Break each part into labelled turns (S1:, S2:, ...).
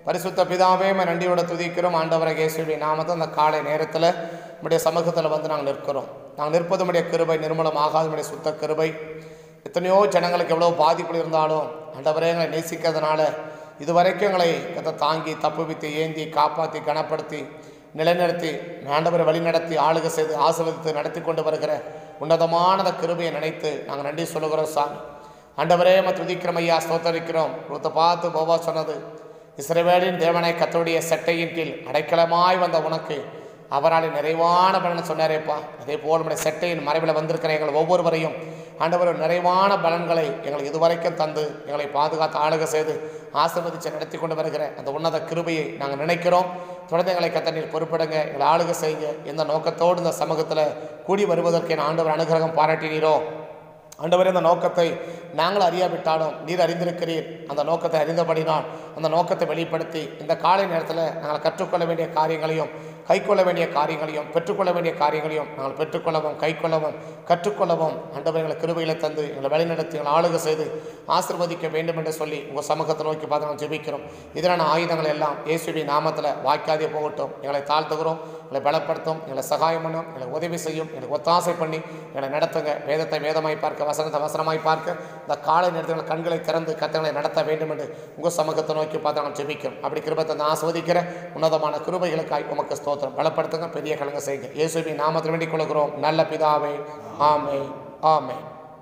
S1: பரிசுத்த பிதாவே உம்மை நன்றியோட துதிக்கிறோம் ஆண்டவரை இயேசுவின் நாமத்தை அந்த காலை நேரத்தில் நம்முடைய சமூகத்தில் வந்து நாங்கள் நிற்கிறோம் நாங்கள் நிற்பது நம்முடைய கிருபை நிர்மலமாகாத நம்முடைய சுத்த கிருபை எத்தனையோ ஜனங்களுக்கு எவ்வளோ பாதிப்புகள் இருந்தாலும் ஆண்டவரே எங்களை நேசிக்கிறதுனால இதுவரைக்கும் எங்களை கத்தை தாங்கி தப்புவித்து ஏந்தி காப்பாற்றி கனப்படுத்தி நிலைநிறுத்தி ஆண்டவரை வழிநடத்தி ஆளுகை செய்து ஆசீர்வதித்து நடத்தி கொண்டு வருகிற உன்னதமான அந்த கிருபையை நினைத்து நாங்கள் நன்றி சொல்லுகிறோம் சாமி ஆண்டவரே ம துதிக்கிறோம் ஐயா ஸ்தோத்தரிக்கிறோம் ஒருத்த பார்த்து போவா சொன்னது இஸ்ரவேலின் தேவனை கத்தருடைய செட்டையின் கீழ் அடைக்கலமாய் வந்த உனக்கு அவரால் நிறைவான பலன் சொன்னாரேப்பா அதே போல் நம்முடைய செட்டையின் மறைவில் வந்திருக்கிற எங்கள் ஒவ்வொருவரையும் ஆண்டவர் நிறைவான பலன்களை எங்களுக்கு இதுவரைக்கும் தந்து எங்களை பாதுகாத்து ஆளுகை செய்து ஆசீர்வதித்து நடத்தி கொண்டு வருகிற அந்த உன்னத கிருபையை நாங்கள் நினைக்கிறோம் தொடர்ந்து எங்களை கத்த நீர் பொறுப்பிடுங்க எங்களை ஆளுகை செய்யுங்க எந்த நோக்கத்தோடு இந்த சமூகத்தில் கூடி வருவதற்கு என் ஆண்டவர் அனுகிரகம் பாராட்டினீரோ ஆண்டவரே அந்த நோக்கத்தை நாங்கள் அறியாவிட்டாலும் நீர் அறிந்திருக்கிறீர் அந்த நோக்கத்தை அறிந்தபடினால் அந்த நோக்கத்தை வெளிப்படுத்தி இந்த காலை நேரத்தில் நாங்கள் கற்றுக்கொள்ள வேண்டிய காரியங்களையும் கைக்கொள்ள வேண்டிய காரியங்களையும் பெற்றுக்கொள்ள வேண்டிய காரியங்களையும் நாங்கள் பெற்றுக்கொள்ளவும் கைக்கொள்ளவும் கற்றுக்கொள்ளவும் ஆண்டவர் எங்களை கிருபைகளை தந்து எங்களை வழிநடத்தி எங்களை ஆளுகை செய்து ஆசிர்வதிக்க வேண்டும் என்று சொல்லி உங்கள் சமூகத்தை நோக்கி பார்த்து நாங்கள் ஜெபிக்கிறோம் இதனான ஆயுதங்கள் எல்லாம் இயேசுவி நாமத்தில் வாய்க்காதே போகட்டும் எங்களை தாழ்த்துகிறோம் எங்களை பலப்படுத்தும் எங்களை சகாயம் பண்ணும் எங்களை உதவி செய்யும் எங்களுக்கு ஒத்தாசை பண்ணி எங்களை நடத்துங்க வேதத்தை வேதமாய் பார்க்க வசனத்தை வசனமாய் பார்க்க இந்த காலை நேரத்தில் கண்களை திறந்து கத்தங்களை நடத்த வேண்டும் என்று உங்கள் சமூகத்தை நோக்கி பார்த்து நாங்கள் ஜெபிக்கிறோம் அப்படி கிருபத்தை நான் ஆஸ்வதிக்கிற உன்னதமான கிருபைகளுக்காய் உமக்கு ஸ்தோத்திரம் பலப்படுத்துங்க பெரிய கலங்க செய்யுங்க இயேசுவி நாமத்தில் வேண்டிக் கொள்கிறோம் நல்ல பிதாவே ஆமே ஆமே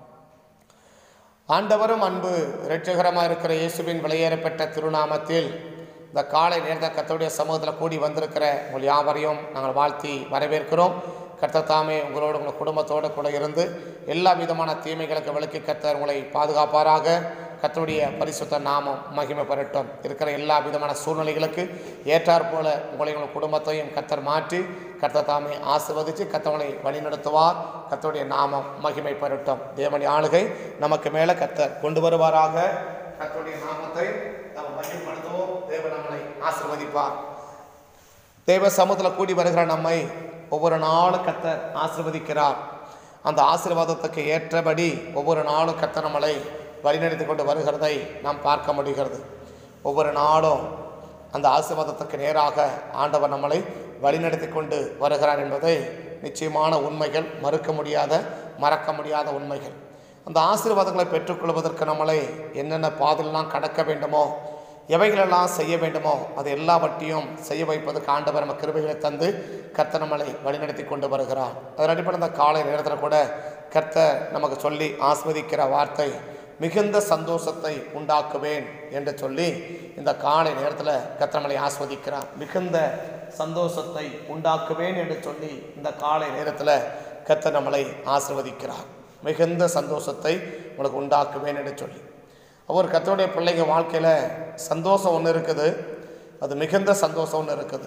S1: ஆண்டவரும் அன்பு இரட்சகரமாக இருக்கிற இயேசுவின் வெளியேறப்பட்ட திருநாமத்தில் இந்த காலை நேரத்தை கர்த்தருடைய சமூகத்தில் கூடி வந்திருக்கிற உங்கள் யாவரையும் நாங்கள் வாழ்த்தி வரவேற்கிறோம் கர்த்தர் தாமே உங்களோட உங்கள் குடும்பத்தோடு கூட இருந்து எல்லா விதமான தீமைகளுக்கு விலக்கி கர்த்தர் உங்களை பாதுகாப்பாராக கர்த்தருடைய பரிசுத்த நாமம் மகிமை பெறட்டும் இருக்கிற எல்லா விதமான சூழ்நிலைகளுக்கு ஏற்றாற் போல உங்களை உங்கள் குடும்பத்தையும் கர்த்தர் மாற்றி கர்த்தர் தாமே ஆசிர்வதித்து கர்த்தவனை வழிநடத்துவார் கர்த்தருடைய நாமம் மகிமை பெறட்டும் தேவனி ஆளுகை நமக்கு மேலே கர்த்தர் கொண்டு வருவாராக கர்த்தருடைய நாமத்தை நாம் மகிமைப்படுத்துவோம் தேவன் நம்மளை ஆசிர்வதிப்பார் தேவ சமூகத்தில் கூடி வருகிற நம்மை ஒவ்வொரு நாளும் கர்த்தர் ஆசிர்வதிக்கிறார் அந்த ஆசீர்வாதத்துக்கு ஏற்றபடி ஒவ்வொரு நாளும் கர்த்தர் நம்மளை வழிநடத்தி கொண்டு வருகிறதை நாம் பார்க்க முடிகிறது ஒவ்வொரு நாளும் அந்த ஆசீர்வாதத்துக்கு நேராக ஆண்டவர் நம்மளை வழிநடத்தி கொண்டு வருகிறார் என்பதை நிச்சயமான உண்மைகள் மறுக்க முடியாத மறக்க முடியாத உண்மைகள் அந்த ஆசீர்வாதங்களை பெற்றுக்கொள்வதற்கு நம்மளை என்னென்ன பாதையெல்லாம் கடக்க வேண்டுமோ எவைகளெல்லாம் செய்ய வேண்டுமோ அது எல்லாவற்றையும் செய்ய வைப்பதற்கு ஆண்டவர் நம்ம கிருபைகளை தந்து கர்த்தர் நம்மளை வழிநடத்தி கொண்டு வருகிறார் அதன் அடிப்படை இந்த காலை நேரத்தில் கூட கர்த்தர் நமக்கு சொல்லி ஆஸ்வதிக்கிற வார்த்தை மிகுந்த சந்தோஷத்தை உண்டாக்குவேன் என்று சொல்லி இந்த காலை நேரத்தில் கர்த்தர் நம்மளை ஆஸ்வதிக்கிறார் மிகுந்த சந்தோஷத்தை உண்டாக்குவேன் என்று சொல்லி இந்த காலை நேரத்தில் கர்த்தர் நம்மளை ஆசிர்வதிக்கிறார் மிகுந்த சந்தோஷத்தை உங்களுக்கு உண்டாக்குவேன் என்று சொல்லி அவர் கத்தருடைய பிள்ளைங்க வாழ்க்கையில் சந்தோஷம் ஒன்று இருக்குது அது மிகுந்த சந்தோஷம் ஒன்று இருக்குது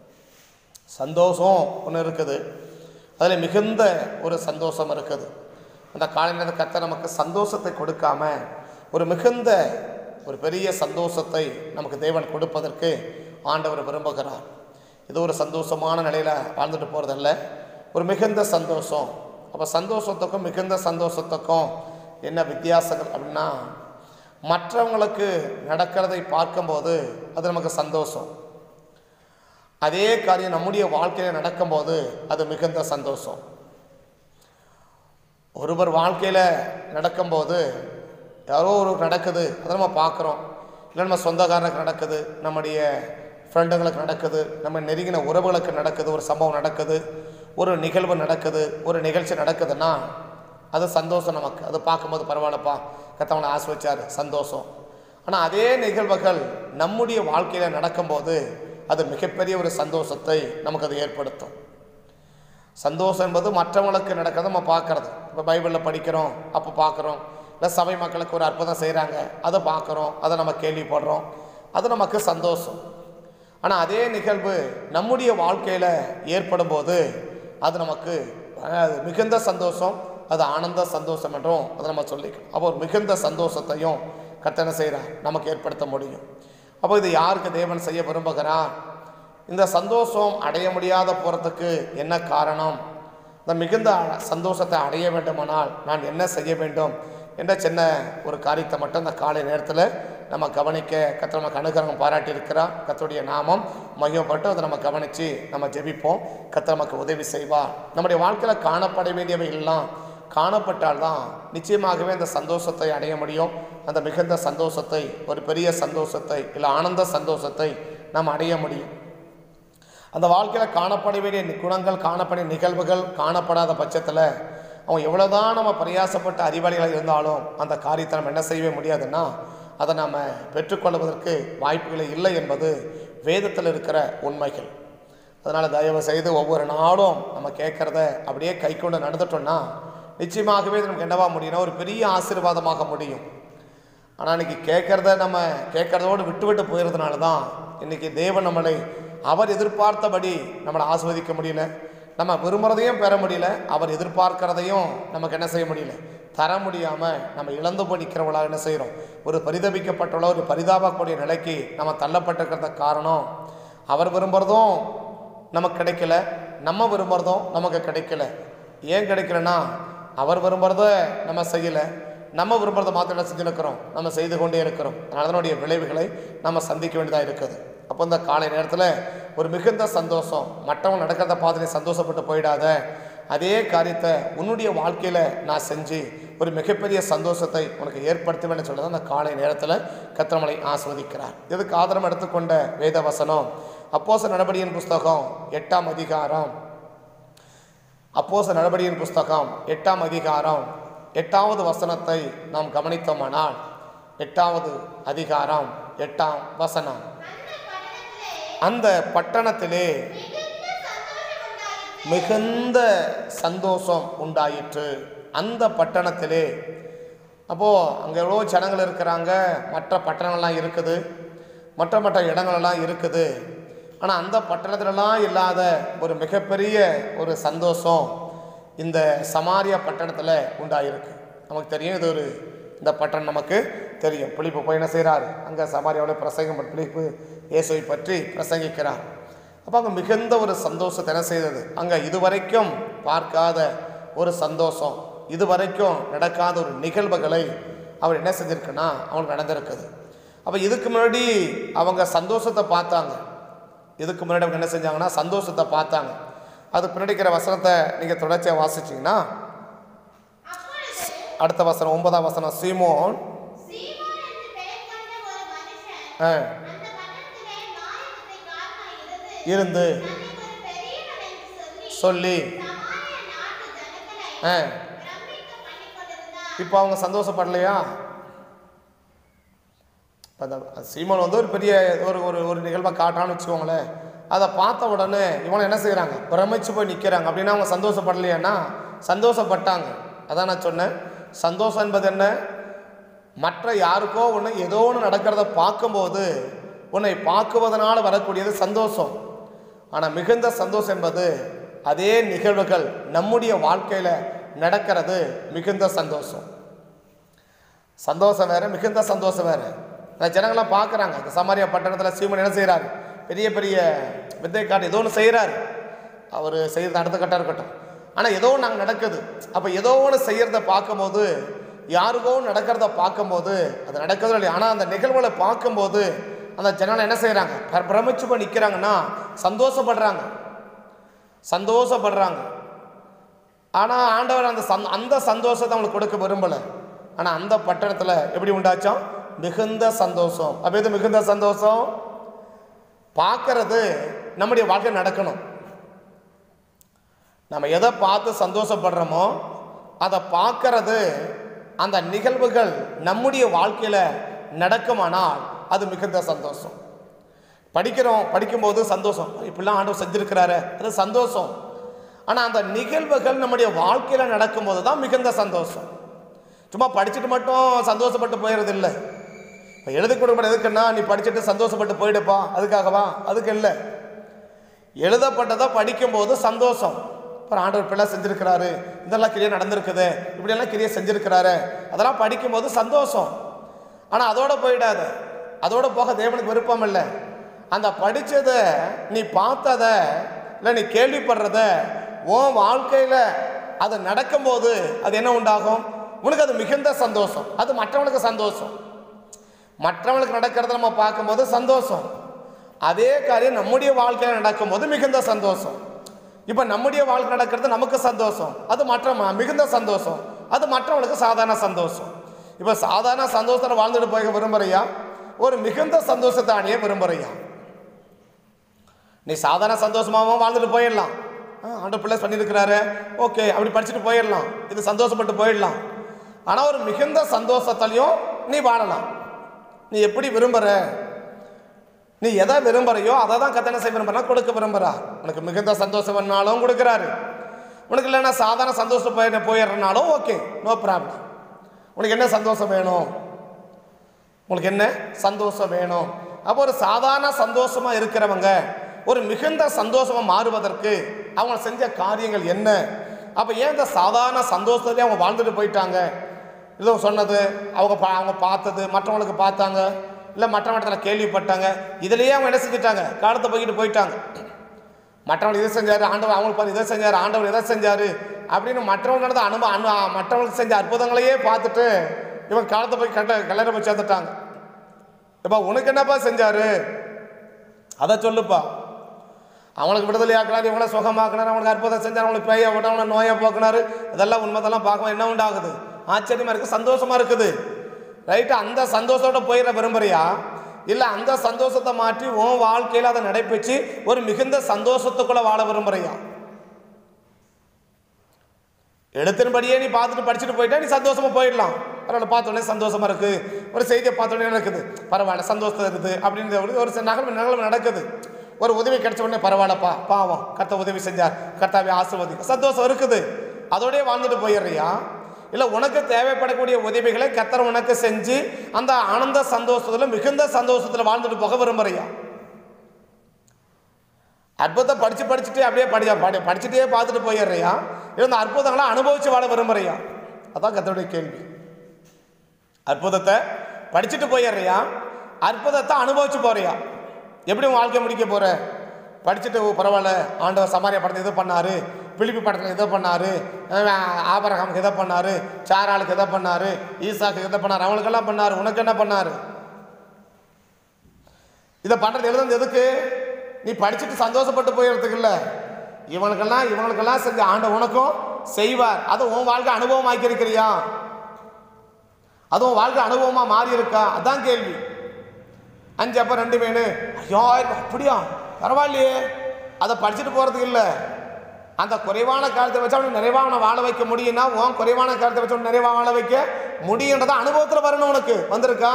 S1: சந்தோஷம் ஒன்று இருக்குது அதில் மிகுந்த ஒரு சந்தோஷம் இருக்குது அந்த காலையில் கத்த நமக்கு சந்தோஷத்தை கொடுக்காம ஒரு மிகுந்த ஒரு பெரிய சந்தோஷத்தை நமக்கு தேவன் கொடுப்பதற்கு ஆண்டவர் விரும்புகிறார் இது ஒரு சந்தோஷமான நிலையில் வாழ்ந்துட்டு போகிறதல்ல ஒரு மிகுந்த சந்தோஷம் அப்போ சந்தோஷத்துக்கும் மிகுந்த சந்தோஷத்துக்கும் என்ன வித்தியாசங்கள் அப்படின்னா மற்றவங்களுக்கு நடக்கிறதை பார்க்கும்போது அது நமக்கு சந்தோஷம் அதே காரியம் நம்முடைய வாழ்க்கையில் நடக்கும்போது அது மிகுந்த சந்தோஷம் ஒருவர் வாழ்க்கையில் நடக்கும்போது யாரோ ஒரு நடக்குது அதை நம்ம பார்க்குறோம் இல்லை நம்ம சொந்தக்காரனுக்கு நடக்குது நம்முடைய ஃப்ரெண்டுங்களுக்கு நடக்குது நம்ம நெருங்கின உறவுகளுக்கு நடக்குது ஒரு சம்பவம் நடக்குது ஒரு நிகழ்வு நடக்குது ஒரு நிகழ்ச்சி நடக்குதுன்னா அது சந்தோஷம் நமக்கு அது பார்க்கும்போது பரவாயில்லப்பா கத்தவனை ஆஸ்வதிச்சார் சந்தோஷம் ஆனால் அதே நிகழ்வுகள் நம்முடைய வாழ்க்கையில் நடக்கும்போது அது மிகப்பெரிய ஒரு சந்தோஷத்தை நமக்கு அது ஏற்படுத்தும் சந்தோஷம் என்பது மற்றவங்களுக்கு நடக்கிறத நம்ம பார்க்கறது இப்போ பைபிளில் படிக்கிறோம் அப்போ பார்க்குறோம் இல்லை சபை மக்களுக்கு ஒரு அற்புதம் செய்கிறாங்க அதை பார்க்குறோம் அதை நம்ம கேள்விப்படுறோம் அது நமக்கு சந்தோஷம் ஆனால் அதே நிகழ்வு நம்முடைய வாழ்க்கையில் ஏற்படும் போது அது நமக்கு அஹ், மிகுந்த சந்தோஷம் அது ஆனந்த சந்தோஷம் என்றும் அதை நம்ம சொல்லிக்கணும் அப்போ ஒரு மிகுந்த சந்தோஷத்தையும் கத்தனை செய்கிறார் நமக்கு ஏற்படுத்த முடியும் அப்போ இது யாருக்கு தேவன் செய்ய விரும்புகிறார் இந்த சந்தோஷம் அடைய முடியாத போகிறதுக்கு என்ன காரணம் இந்த மிகுந்த சந்தோஷத்தை அடைய வேண்டுமானால் நான் என்ன செய்ய வேண்டும் என்ற சின்ன ஒரு காரியத்தை மட்டும் இந்த காலை நேரத்தில் நம்ம கவனிக்க கத்த நமக்கு அனுகிரகம் பாராட்டி இருக்கிறார் கத்தருடைய நாமம் மையப்பட்டு அதை நம்ம கவனித்து நம்ம ஜெபிப்போம் கத்த நமக்கு உதவி செய்வார் நம்முடைய வாழ்க்கையில் காணப்பட வேண்டியவை எல்லாம் காணப்பட்டால்தான் நிச்சயமாகவே அந்த சந்தோஷத்தை அடைய முடியும் அந்த மிகுந்த சந்தோஷத்தை ஒரு பெரிய சந்தோஷத்தை இல்லை ஆனந்த சந்தோஷத்தை நாம் அடைய முடியும் அந்த வாழ்க்கையில் காணப்பட வேண்டிய நி- குணங்கள் காணப்பட நிகழ்வுகள் காணப்படாத பட்சத்தில் அவன் எவ்வளோதான் நம்ம பிரயாசப்பட்ட அறிவாளிகளாக இருந்தாலும் அந்த காரியத்தை நம்ம என்ன செய்யவே முடியாதுன்னா அதை நாம் பெற்றுக்கொள்வதற்கு வாய்ப்புகள் இல்லை என்பது வேதத்தில் இருக்கிற உண்மைகள் அதனால் தயவு செய்து ஒவ்வொரு நாளும் நம்ம கேட்குறத அப்படியே கை கொண்டு நடந்துட்டோம்னா நிச்சயமாகவே இது நமக்கு என்னவா முடியும்னா ஒரு பெரிய ஆசீர்வாதமாக முடியும் ஆனால் இன்னைக்கு கேட்குறத நம்ம கேட்குறதோடு விட்டு விட்டு போயிடுறதுனால தான் இன்னைக்கு தேவன் நம்மளை அவர் எதிர்பார்த்தபடி நம்மளை ஆஸ்வதிக்க முடியல நம்ம விரும்புகிறதையும் பெற முடியல அவர் எதிர்பார்க்கிறதையும் நமக்கு என்ன செய்ய முடியல தர முடியாமல் நம்ம இழந்து போய் நிற்கிறவளாக என்ன செய்கிறோம் ஒரு பரிதபிக்கப்பட்டுள்ள ஒரு பரிதாபக்கூடிய நிலைக்கு நம்ம தள்ளப்பட்டிருக்கிறத காரணம் அவர் விரும்புகிறதும் நமக்கு கிடைக்கல நம்ம விரும்புகிறதும் நமக்கு கிடைக்கல ஏன் கிடைக்கலன்னா அவர் விரும்புகிறத நம்ம செய்யலை நம்ம விரும்புறதை மாத்திரம் என்ன செஞ்சுருக்கிறோம் நம்ம செய்து கொண்டே இருக்கிறோம் அதனால அதனுடைய விளைவுகளை நம்ம சந்திக்க வேண்டியதாக இருக்குது அப்போ இந்த காலை நேரத்தில் ஒரு மிகுந்த சந்தோஷம் மற்றவங்க நடக்கிறத பார்த்து நீ சந்தோஷப்பட்டு போயிடாத அதே காரியத்தை உன்னுடைய வாழ்க்கையில் நான் செஞ்சு ஒரு மிகப்பெரிய சந்தோஷத்தை உனக்கு ஏற்படுத்துவேன்னு சொல்லி அந்த காலை நேரத்தில் கத்திரமலை ஆஸ்வதிக்கிறார் இதுக்கு ஆதாரம் எடுத்துக்கொண்ட வேத வசனம் அப்போச நடபடியின் புஸ்தகம் எட்டாம் அதிகாரம் அப்போச நடபடியின் புஸ்தகம் எட்டாம் அதிகாரம் எட்டாவது வசனத்தை நாம் கவனித்தோமானால் எட்டாவது அதிகாரம் எட்டாம் வசனம் அந்த பட்டணத்திலே மிகுந்த சந்தோஷம் உண்டாயிற்று அந்த பட்டணத்திலே அப்போது அங்கே எவ்வளோ ஜனங்கள் இருக்கிறாங்க மற்ற பட்டணங்கள்லாம் இருக்குது மற்ற மற்ற இடங்களெல்லாம் இருக்குது ஆனால் அந்த பட்டணத்துலலாம் இல்லாத ஒரு மிகப்பெரிய ஒரு சந்தோஷம் இந்த சமாரியா பட்டணத்தில் உண்டாயிருக்கு நமக்கு தெரியும் இது ஒரு இந்த பட்டணம் நமக்கு தெரியும் பிலிப்பு போய் என்ன செய்கிறார் அங்கே சமாரியாவில் பிரசங்கம் பண்ணி- பிலிப்பு இயேசுவை பற்றி பிரசங்கிக்கிறார் அப்போ அங்கே மிகுந்த ஒரு சந்தோஷத்தை என்ன செய்தது அங்கே இதுவரைக்கும் பார்க்காத ஒரு சந்தோஷம் இதுவரைக்கும் நடக்காத ஒரு நிகழ்வுகளை அவர் என்ன செஞ்சிருக்குன்னா அவங்களுக்கு நடந்திருக்குது அப்போ இதுக்கு முன்னாடி அவங்க சந்தோஷத்தை பார்த்தாங்க இதுக்கு முன்னாடி அவங்க என்ன செஞ்சாங்கன்னா சந்தோஷத்தை பார்த்தாங்க அது பின்னாடிக்கிற வசனத்தை நீங்கள் தொடர்ச்சியாக வாசிச்சிங்கன்னா அடுத்த வசனம் ஒன்பதாம் வசனம் சீமோன்
S2: சீமோன் என்று பெயர் கொண்ட ஒரு மனுஷன்
S1: ஆ,
S2: அந்த பட்டணத்திலே மாயத்தை காரணமாக இருந்து
S1: இருந்து
S2: தன்னை ஒரு பெரியவன் என்று சொல்லி
S1: சொல்லி
S2: சமாரிய நாட்டு ஜனங்களை
S1: ஆ,
S2: பிரமிக்க பண்ணிக் கொண்டிருந்தான்
S1: இப்போ அவங்க சந்தோஷப்படலையா இப்போ அந்த சீமோன் வந்து ஒரு பெரிய ஒரு ஒரு ஒரு நிகழ்வை காட்டான்னு வச்சுக்கோங்களேன் அதை பார்த்த உடனே இவங்க என்ன செய்கிறாங்க பிரமிச்சு போய் நிற்கிறாங்க அப்படின்னா அவங்க சந்தோஷப்படலையான்னா சந்தோஷப்பட்டாங்க அதான் நான் சொன்னேன் சந்தோஷம் என்பது என்ன மற்ற யாருக்கோ ஒன்று ஏதோ ஒன்று நடக்கிறத பார்க்கும்போது உன்னை பார்க்குவதனால வரக்கூடியது சந்தோஷம் ஆனால் மிகுந்த சந்தோஷம் என்பது அதே நிகழ்வுகள் நம்முடைய வாழ்க்கையில் நடக்கிறது மிகுந்த சந்தோஷம் சந்தோஷம் வேற மிகுந்த சந்தோஷம் வேற அந்த ஜனங்களாம் பார்க்குறாங்க இந்த சமாரியா பட்டணத்தில் சீமன் என்ன செய்கிறாரு பெரிய பெரிய வித்தை காட்டு ஏதோ ஒன்று செய்கிறாரு அவர் செய்கிறது அடுத்த கட்டம் இருக்கட்டும் ஆனால் ஏதோ ஒன்று அங்கே நடக்குது அப்போ ஏதோ ஒன்று செய்கிறத பார்க்கும்போது யாருக்கோ ஒண்ணு நடக்கிறத பார்க்கும்போது அது நடக்கிறது இல்லையா ஆனால் அந்த நிகழ்வுகளை பார்க்கும்போது அந்த ஜனங்கள் என்ன செய்கிறாங்க பிரமிச்சு போய் நிற்கிறாங்கன்னா சந்தோஷப்படுறாங்க சந்தோஷப்படுறாங்க ஆனால் ஆண்டவர் அந்த சந் அந்த சந்தோஷத்தை அவங்களுக்கு கொடுக்க விரும்பலை ஆனால் அந்த பட்டணத்தில் எப்படி உண்டாச்சோம் மிகுந்த சந்தோஷம் அப்போ எது மிகுந்த சந்தோஷம் பார்க்கறது நம்முடைய வாழ்க்கை நடக்கணும் நம்ம எதை பார்த்து சந்தோஷப்படுறோமோ அதை பார்க்கறது அந்த நிகழ்வுகள் நம்முடைய வாழ்க்கையில் நடக்குமானால் அது மிகுந்த சந்தோஷம் படிக்கிறோம் படிக்கும்போது சந்தோஷம் இப்படிலாம் ஆண்டவர் செஞ்சிருக்கிறாரு அது சந்தோஷம் ஆனால் அந்த நிகழ்வுகள் நம்முடைய வாழ்க்கையில் நடக்கும்போது தான் மிகுந்த சந்தோஷம் சும்மா படிச்சுட்டு மட்டும் சந்தோஷப்பட்டு போயிடுறது இல்லை இப்போ எழுதி கொடுக்கணும் எதுக்குன்னா நீ படிச்சுட்டு சந்தோஷப்பட்டு போயிடுப்பா அதுக்காகவா அதுக்கு இல்லை எழுதப்பட்டதை படிக்கும்போது சந்தோஷம் அப்புறம் ஆண்டவர் பிள்ளை செஞ்சிருக்கிறாரு இதெல்லாம் கிரியை நடந்திருக்குது இப்படியெல்லாம் கிரியை செஞ்சிருக்கிறாரு அதெல்லாம் படிக்கும்போது சந்தோஷம் ஆனால் அதோட போயிடாத அதோட போக தேவனுக்கு விருப்பம் இல்லை அந்த படித்ததை நீ பார்த்ததை இல்லை நீ கேள்விப்படுறத உன் வாழ்க்கையில் அது நடக்கும்போது அது என்ன உண்டாகும் உனக்கு அது மிகுந்த சந்தோஷம் அது மற்றவனுக்கு சந்தோஷம் மற்றவங்களுக்கு நடக்கிறத நம்ம பார்க்கும்போது சந்தோஷம் அதே காரியம் நம்முடைய வாழ்க்கையில் நடக்கும்போது மிகுந்த சந்தோஷம் இப்போ நம்முடைய வாழ்க்கை நடக்கிறது நமக்கு சந்தோஷம் அது மற்ற ம- மிகுந்த சந்தோஷம் அது மற்றவங்களுக்கு சாதாரண சந்தோஷம் இப்போ சாதாரண சந்தோஷத்தில் வாழ்ந்துட்டு போய் விரும்புறியா ஒரு மிகுந்த சந்தோஷத்தை அடைய விரும்புறியா நீ சாதாரண சந்தோஷமாகவும் வாழ்ந்துட்டு போயிடலாம் ஆ, ஆண்டவர் பிள்ளை பண்ணியிருக்கிறாரு ஓகே அப்படி படிச்சுட்டு போயிடலாம் இது சந்தோஷப்பட்டு போயிடலாம் ஆனால் ஒரு மிகுந்த சந்தோஷத்துலையும் நீ வாழலாம் நீ எப்படி விரும்புகிற நீ எதை விரும்புறையோ அதை தான் கத்தனை செய்ய விரும்புறா கொடுக்க விரும்புறா உனக்கு மிகுந்த சந்தோஷம் வேணாலும் கொடுக்குறாரு உனக்கு இல்லைன்னா சாதாரண சந்தோஷம் போய் போயிடுறனாலும் ஓகே நோ ப்ராப்ளம் உனக்கு என்ன சந்தோஷம் வேணும் உங்களுக்கு என்ன சந்தோஷம் வேணும் அப்போ ஒரு சாதாரண சந்தோஷமா இருக்கிறவங்க ஒரு மிகுந்த சந்தோஷமா மாறுவதற்கு அவங்க செஞ்ச காரியங்கள் என்ன அப்போ ஏன் இந்த சாதாரண சந்தோஷத்துலேயே அவங்க வாழ்ந்துட்டு போயிட்டாங்க இதோ சொன்னது அவங்க பா அவங்க பார்த்தது மற்றவங்களுக்கு பார்த்தாங்க இல்லை மற்றவங்க இடத்துல கேள்விப்பட்டாங்க இதுலேயே அவங்க என்ன செஞ்சுட்டாங்க காலத்தை போய்கிட்டு போயிட்டாங்க மற்றவங்க இதை செஞ்சார் ஆண்டவர் அவங்களுக்கு பாரு இதை செஞ்சார் ஆண்டவர் இதை செஞ்சார் அப்படின்னு மற்றவங்க நடந்த அனுபவம் அனு மற்றவங்களுக்கு செஞ்ச அற்புதங்களையே பார்த்துட்டு இவங்க காலத்தை போய் கட்ட கல்லறை போய் சேர்த்துட்டாங்க எப்பா உனக்கு என்னப்பா செஞ்சாரு அதை சொல்லுப்பா அவனுக்கு விடுதலை ஆக்கினார் இவங்கள சுகமாக்கினார் அவனுக்கு அற்புதம் செஞ்சார் அவனுக்கு பேய விட்டு அவனை நோயை போக்கினார் இதெல்லாம் உண்மைதெல்லாம் பார்க்க என்ன உண்டாகுது ஆச்சரியமா இருக்குது சந்தோஷமா இருக்குது ரைட்டு அந்த சந்தோஷத்தோட போயிட விரும்புறியா இல்லை அந்த சந்தோஷத்தை மாற்றி உன் வாழ்க்கையில் அதை நடைபெற்று ஒரு மிகுந்த சந்தோஷத்துக்குள்ள வாழ விரும்புறியா எடுத்தின்படியே நீ பார்த்துட்டு படிச்சுட்டு போயிட்டா நீ சந்தோஷமா போயிடலாம் பரவாயில்ல பார்த்தோன்னே சந்தோஷமா இருக்கு ஒரு செய்தியை பார்த்தோன்னே நடக்குது பரவாயில்ல சந்தோஷம் இருக்குது அப்படின்ற ஒரு ஒரு சில நகல் நகல் நடக்குது ஒரு உதவி கிடைச்ச உடனே பரவாயில்லப்பா பாவம் கர்த்த உதவி செஞ்சார் கர்த்தாவை ஆசிர்வதி சந்தோஷம் இருக்குது அதோடய வாழ்ந்துட்டு போயிடுறியா இல்லை உனக்கு தேவைப்படக்கூடிய உதவிகளை கர்த்தர் உனக்கு செஞ்சு அந்த ஆனந்த சந்தோஷத்தில் மிகுந்த சந்தோஷத்தில் வாழ்ந்துட்டு போக விரும்புறியா அற்புதத்தை படித்து படிச்சுட்டு அப்படியே படி படி படிச்சுட்டே பார்த்துட்டு போயிடுறியா இருந்த அற்புதங்களை அனுபவிச்சு வாழ விரும்புறியா அதான் கத்தருடைய கேள்வி அற்புதத்தை படிச்சுட்டு போயிடுறியா அற்புதத்தை அனுபவிச்சு போறியா எப்படி உன் வாழ்க்கை முடிக்க போற படிச்சுட்டு ஓ, பரவாயில்ல ஆண்டவர் சமாரியா படத்தில் இதை பண்ணாரு பிலிப்பி படத்தில் இதை பண்ணாரு அஹ் ஆபரகாமுக்கு இதை பண்ணாரு சாராளுக்கு இதை பண்ணாரு ஈசாக்கு இதை பண்ணாரு அவங்களுக்கெல்லாம் பண்ணாரு உனக்கு என்ன பண்ணாரு இதை பண்ணுறது எழுதுனது எதுக்கு நீ படிச்சுட்டு சந்தோஷப்பட்டு போயிடுறதுக்கு இல்லை இவனுக்கெல்லாம் இவனுக்கெல்லாம் செஞ்ச ஆண்ட உனக்கும் செய்வார் அது உன் வாழ்க்கை அனுபவம் ஆக்கியிருக்கிறியா அது உன் வாழ்க்கை அனுபவமாக மாறி இருக்கா அதான் கேள்வி அஞ்சு அப்போ ரெண்டு மீன் ஐயோ அப்படியா பரவாயில்லையே அதை படிச்சுட்டு போகிறதுக்கு இல்லை அந்த குறைவான காலத்தை வச்சு அவனை நிறைவாக வாழ வைக்க முடியும்னா உன் குறைவான காலத்தை வச்சு அவனை நிறைவாக வாழ வைக்க முடியுன்றத அனுபவத்தில் வரணும் உனக்கு வந்திருக்கா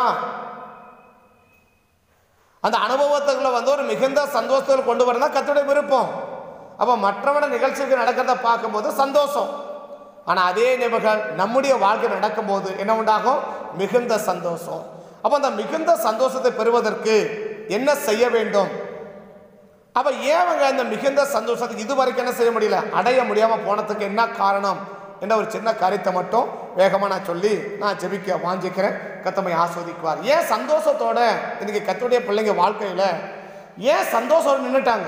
S1: அந்த அனுபவத்துக்குள்ள வந்து ஒரு மிகுந்த சந்தோஷத்தில் கொண்டு வரதா கத்துடைய விருப்பம் அப்போ மற்றவன நிகழ்ச்சிக்கு நடக்கிறத பார்க்கும்போது சந்தோஷம் ஆனால் அதே நிபுகள் நம்முடைய வாழ்க்கை நடக்கும்போது என்ன உண்டாகும் மிகுந்த சந்தோஷம் அப்போ அந்த மிகுந்த சந்தோஷத்தை பெறுவதற்கு என்ன செய்ய வேண்டும் அப்போ ஏன் அவங்க இந்த மிகுந்த சந்தோஷத்துக்கு இதுவரைக்கும் என்ன செய்ய முடியல அடைய முடியாமல் போனதுக்கு என்ன காரணம் என்ற ஒரு சின்ன காரியத்தை மட்டும் வேகமாக நான் சொல்லி நான் ஜெபிக்க வாஞ்சிக்கிறேன் கத்தமை ஆஸ்வதிக்குவார் ஏன் சந்தோஷத்தோட இன்னைக்கு கத்துடைய பிள்ளைங்க வாழ்க்கையில் ஏன் சந்தோஷம் நின்றுட்டாங்க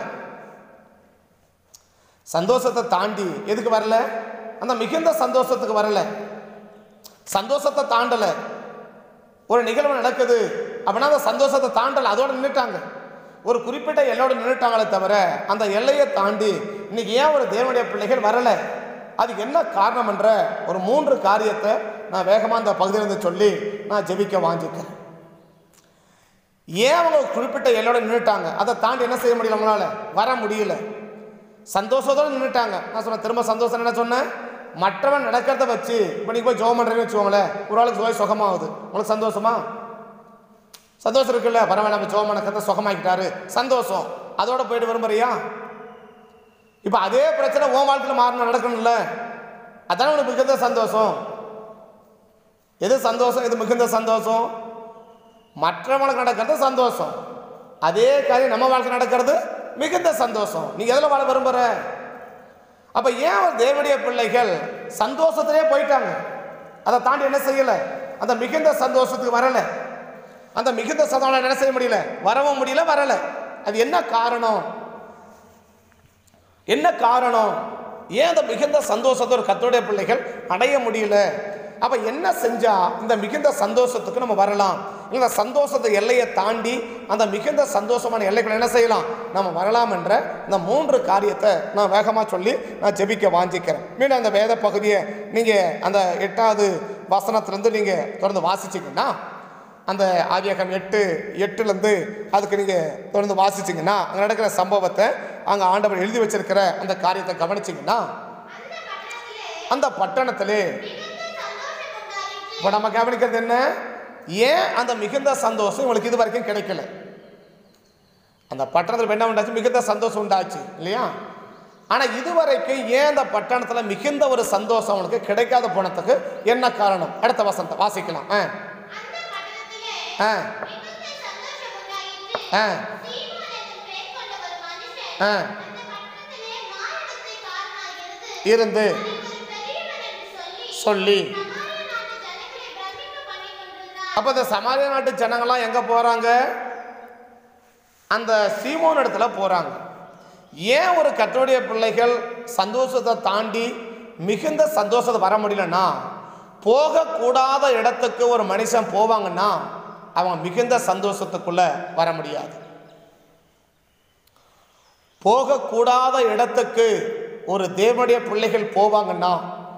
S1: சந்தோஷத்தை தாண்டி எதுக்கு வரல அந்த மிகுந்த சந்தோஷத்துக்கு வரல சந்தோஷத்தை தாண்டலை ஒரு நிகழ்வு நடக்குது அப்படின்னா அந்த சந்தோஷத்தை தாண்டலை அதோட நின்றுட்டாங்க ஒரு குறிப்பிட்ட எல்லையோட நின்றுட்டாங்களே தவிர அந்த எல்லையை தாண்டி இன்னைக்கு ஏன் ஒரு தேவனுடைய பிள்ளைகள் வரலை அதுக்கு என்ன காரணம் என்ற ஒரு மூன்று காரியத்தை நான் வேகமாக அந்த பகுதியிலிருந்து சொல்லி நான் ஜெபிக்க வாஞ்சிக்கிறேன் ஏன் அவங்க ஒரு குறிப்பிட்ட எல்லையோட நின்றுட்டாங்க அதை தாண்டி என்ன செய்ய முடியல அவங்களால வர முடியல சந்தோஷத்தோடு நின்றுட்டாங்க நான் சொன்னேன் திரும்ப சந்தோஷம் என்ன சொன்னேன் மற்றவன் நடக்கிறத வச்சு இப்போ நீங்கள் போய் ஜோம் பண்ணுறேன்னு வச்சுக்கோங்களேன் ஒரு ஆளுக்கு நோய் சுகமாகுது உங்களுக்கு சந்தோஷமா சந்தோஷம் இருக்குல்ல பரவாயில்ல நம்ம ஜோம் நடக்கிறத சுகமாக்கிட்டாரு சந்தோஷம் அதோட போயிட்டு விரும்புறியா இப்போ அதே பிரச்சனை உன் வாழ்க்கையில் மாறணும் நடக்கணும்ல அதானே உனக்கு மிகுந்த சந்தோஷம் எது சந்தோஷம் எது மிகுந்த சந்தோஷம் மற்றவனுக்கு நடக்கிறது சந்தோஷம் அதே காரியம் நம்ம வாழ்க்கை நடக்கிறது மிகுந்த சந்தோஷம் நீ எதில் வாழ விரும்புகிற அப்போ ஏன் ஒரு தேவனுடைய பிள்ளைகள் சந்தோஷத்திலே போயிட்டாங்க அதை தாண்டி என்ன செய்யலை அந்த மிகுந்த சந்தோஷத்துக்கு வரலை அந்த மிகுந்த சந்தோஷம் என்ன செய்ய முடியல வரவும் முடியல வரலை அது என்ன காரணம் என்ன காரணம் ஏன் அந்த மிகுந்த சந்தோஷத்தை ஒரு கத்தோடைய பிள்ளைகள் அடைய முடியல அப்போ என்ன செஞ்சா இந்த மிகுந்த சந்தோஷத்துக்கு நம்ம வரலாம் இந்த சந்தோஷத்தை எல்லையை தாண்டி அந்த மிகுந்த சந்தோஷமான எல்லைக்குள்ள என்ன செய்யலாம் நம்ம வரலாம் என்ற இந்த மூன்று காரியத்தை நான் வேகமாக சொல்லி நான் ஜெபிக்க வாஞ்சிக்கிறேன் மீண்டும் அந்த வேத பகுதியை நீங்கள் அந்த எட்டாவது வசனத்திலேருந்து நீங்கள் தொடர்ந்து வாசிச்சிங்கன்னா அந்த ஆதியாகம் எட்டு எட்டுலேருந்து அதுக்கு நீங்கள் தொடர்ந்து வாசிச்சிங்கன்னா அங்கே நடக்கிற சம்பவத்தை அங்கே ஆண்டவர் எழுதி வச்சிருக்கிற அந்த காரியத்தை கவனிச்சிங்கன்னா
S2: அந்த பட்டணத்திலே
S1: அந்த பட்டணத்திலே
S2: மிகுந்த சந்தோஷம் உண்டாயிற்று
S1: இப்போ நம்ம கவனிக்கிறது என்ன ஏன் அந்த மிகுந்த சந்தோஷம் இவங்களுக்கு இது வரைக்கும் கிடைக்கல அந்த பட்டணத்தில் என்ன உண்டாச்சு மிகுந்த சந்தோஷம் உண்டாச்சு இல்லையா ஆனால் இதுவரைக்கும் ஏன் அந்த பட்டணத்தில் மிகுந்த ஒரு சந்தோஷம் அவங்களுக்கு கிடைக்காத போனதுக்கு என்ன காரணம் அடுத்த வசனத்தை வாசிக்கலாம் ஆ
S2: அந்த பட்டணத்திலே
S1: ஆ
S2: மிகுந்த சந்தோஷம் உண்டாயிற்று
S1: ஆ
S2: சீமோன் என்னும் பெயர் கொண்ட ஒரு மனுஷன்
S1: ஆ.
S2: அந்த பட்டணத்திலே மானிடத்தைக்காரனாய்
S1: இருந்து
S2: இருந்து அவன் ஒரு பெரியவன் என்று
S1: சொல்லி
S2: சொல்லி சமாரிய நாட்டு ஜனங்களை பிரமிக்க பண்ணிக் கொண்டிருந்தான்
S1: அப்போ இந்த சமாரிய நாட்டு ஜனங்கள்லாம் எங்கே போகிறாங்க அந்த சீமோன் இடத்துல போகிறாங்க ஏன் ஒரு கத்தோடைய பிள்ளைகள் சந்தோஷத்தை தாண்டி மிகுந்த சந்தோஷத்தை வர முடியலன்னா போகக்கூடாத இடத்துக்கு ஒரு மனுஷன் போவாங்கன்னா அவங்க மிகுந்த சந்தோஷத்துக்குள்ள வர முடியாது போகக்கூடாத இடத்துக்கு ஒரு தேவனுடைய பிள்ளைகள் போவாங்கன்னா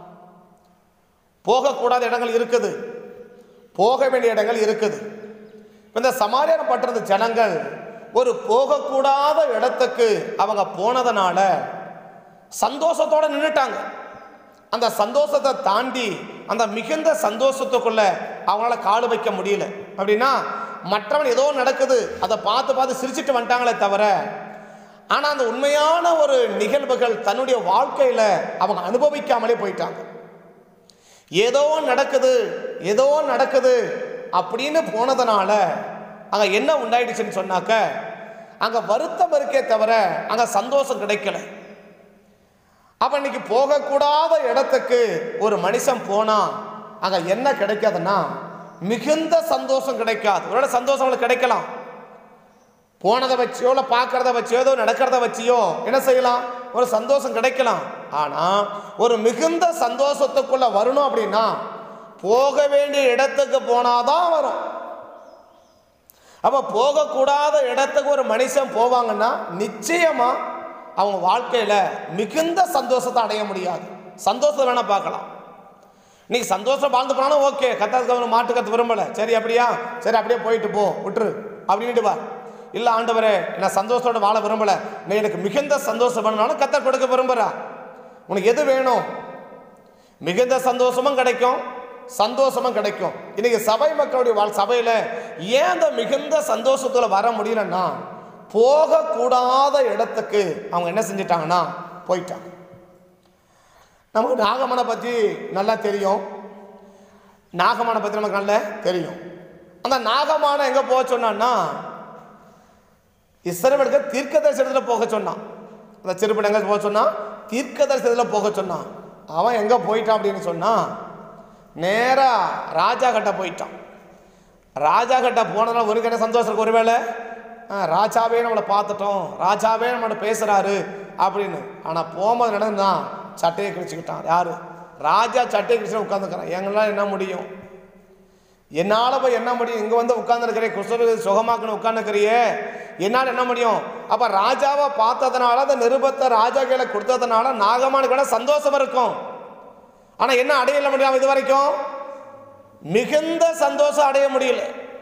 S1: போகக்கூடாத இடங்கள் இருக்குது போக வேண்டிய இடங்கள் இருக்குது இப்ப இந்த சமாரியான பட்டணத்து ஜனங்கள் ஒரு போகக்கூடாத இடத்துக்கு அவங்க போனதுனால சந்தோஷத்தோட நின்றுட்டாங்க அந்த சந்தோஷத்தை தாண்டி அந்த மிகுந்த சந்தோஷத்துக்குள்ள அவங்களால கால் வைக்க முடியல அப்படின்னா மற்றவன் ஏதோ நடக்குது அதை பார்த்து பார்த்து சிரிச்சிட்டு வந்துட்டாங்களே தவிர ஆனால் அந்த உண்மையான ஒரு நிகழ்வுகள் தன்னுடைய வாழ்க்கையில் அவங்க அனுபவிக்காமலே போயிட்டாங்க ஏதோ நடக்குது ஏதோ நடக்குது அப்படின்னு போனதுனால அங்கே என்ன உண்டாயிடுச்சுன்னு சொன்னாக்க அங்கே வருத்தம் இருக்கே தவிர அங்கே சந்தோஷம் கிடைக்கல அப்போ இன்னைக்கு போகக்கூடாத இடத்துக்கு ஒரு மனுஷன் போனால் அங்கே என்ன கிடைக்காதுன்னா மிகுந்த சந்தோஷம் கிடைக்காது ஒருவேளை சந்தோஷம் அவங்களுக்கு கிடைக்கலாம் போனதை வச்சியோ இல்லை பார்க்கறத வச்சியோ ஏதோ நடக்கிறத வச்சியோ என்ன செய்யலாம் ஒரு சந்தோஷம் கிடைக்கலாம் ஆனால் ஒரு மிகுந்த சந்தோஷத்துக்குள்ள வரணும் அப்படின்னா போக வேண்டிய இடத்துக்கு போனாதான் வரும் அப்போ போகக்கூடாத இடத்துக்கு ஒரு மனுஷன் போவாங்கன்னா நிச்சயமா அவங்க வாழ்க்கையில் மிகுந்த சந்தோஷத்தை அடைய முடியாது சந்தோஷத்தை வேணால் பார்க்கலாம் இன்னைக்கு சந்தோஷம் வாழ்ந்து போனாலும் ஓகே கத்தாதுக்கு அவனை மாட்டு கற்று விரும்பலை சரி அப்படியா சரி அப்படியே போயிட்டு போ விட்டுரு அப்படின்ட்டு வா இல்லை ஆண்டவரே நான் சந்தோஷத்தோட வாழ விரும்பலை நீ எனக்கு மிகுந்த சந்தோஷம் வேணும்னாலும் கத்த கொடுக்க விரும்புகிறா உனக்கு எது வேணும் மிகுந்த சந்தோஷமும் கிடைக்கும் சந்தோஷமும் கிடைக்கும் இன்னைக்கு சபை மக்களுடைய வாழ் சபையில் ஏன் அந்த மிகுந்த சந்தோஷத்துல வர முடியலன்னா போகக்கூடாத இடத்துக்கு அவங்க என்ன செஞ்சிட்டாங்கன்னா போயிட்டாங்க நமக்கு நாகமனை பற்றி நல்லா தெரியும் நாகமானை பற்றி நமக்கு நல்லா தெரியும் அந்த நாகமான எங்கே போக சொன்னான்னா இஸ்ரவேலுக்கு தீர்க்க தரிசனத்தில் போக சொன்னான் அந்த சிறுபடி எங்கே போக சொன்னான் தீர்க்க தரிசனத்தில் போக சொன்னான் அவன் எங்கே போயிட்டான் அப்படின்னு சொன்னான் நேராக ராஜா கிட்ட போயிட்டான் ராஜா கிட்ட போனதுனால உனக்கு என்ன சந்தோஷம் இருக்கு ஒருவேளை ஆ, ராஜாவே நம்மளை பார்த்துட்டோம் ராஜாவே நம்மளோட பேசுகிறாரு அப்படின்னு ஆனால் போகும்போது நடந்தான் சட்டையை கிழிச்சுக்கிட்டான் யார் ராஜா சட்டையை கிழிச்சு உட்காந்துக்கிறான் எங்களால் என்ன முடியும் என்னால் போய் என்ன முடியும் இங்கே வந்து உட்காந்துருக்கிறே குசரு சுகமாக்குன்னு உட்காந்துக்கிறியே என்னால் என்ன முடியும் அப்போ ராஜாவை பார்த்ததுனால அந்த நிருபத்தை ராஜா கையில் கொடுத்ததுனால நாகமானுக்கு வேணா சந்தோஷம் இருக்கும் ஆனால் என்ன அடையல முடியாம இது வரைக்கும் மிகுந்த சந்தோஷம் அடைய முடியல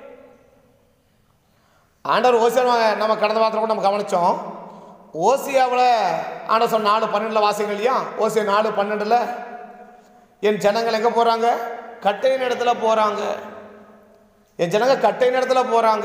S1: ஆண்டவர் ஓசியா நம்ம கடந்த வாரத்தில் கூட நம்ம கவனிச்சோம் ஓசியாவில் ஆண்டவர் சொன்ன நாலு பன்னெண்டில் வாசிங்க இல்லையா ஓசியா நாலு பன்னெண்டில் என் ஜனங்கள் எங்கே போகிறாங்க கட்டையின் இடத்துல போகிறாங்க என் ஜனங்க கட்டையின் இடத்துல போகிறாங்க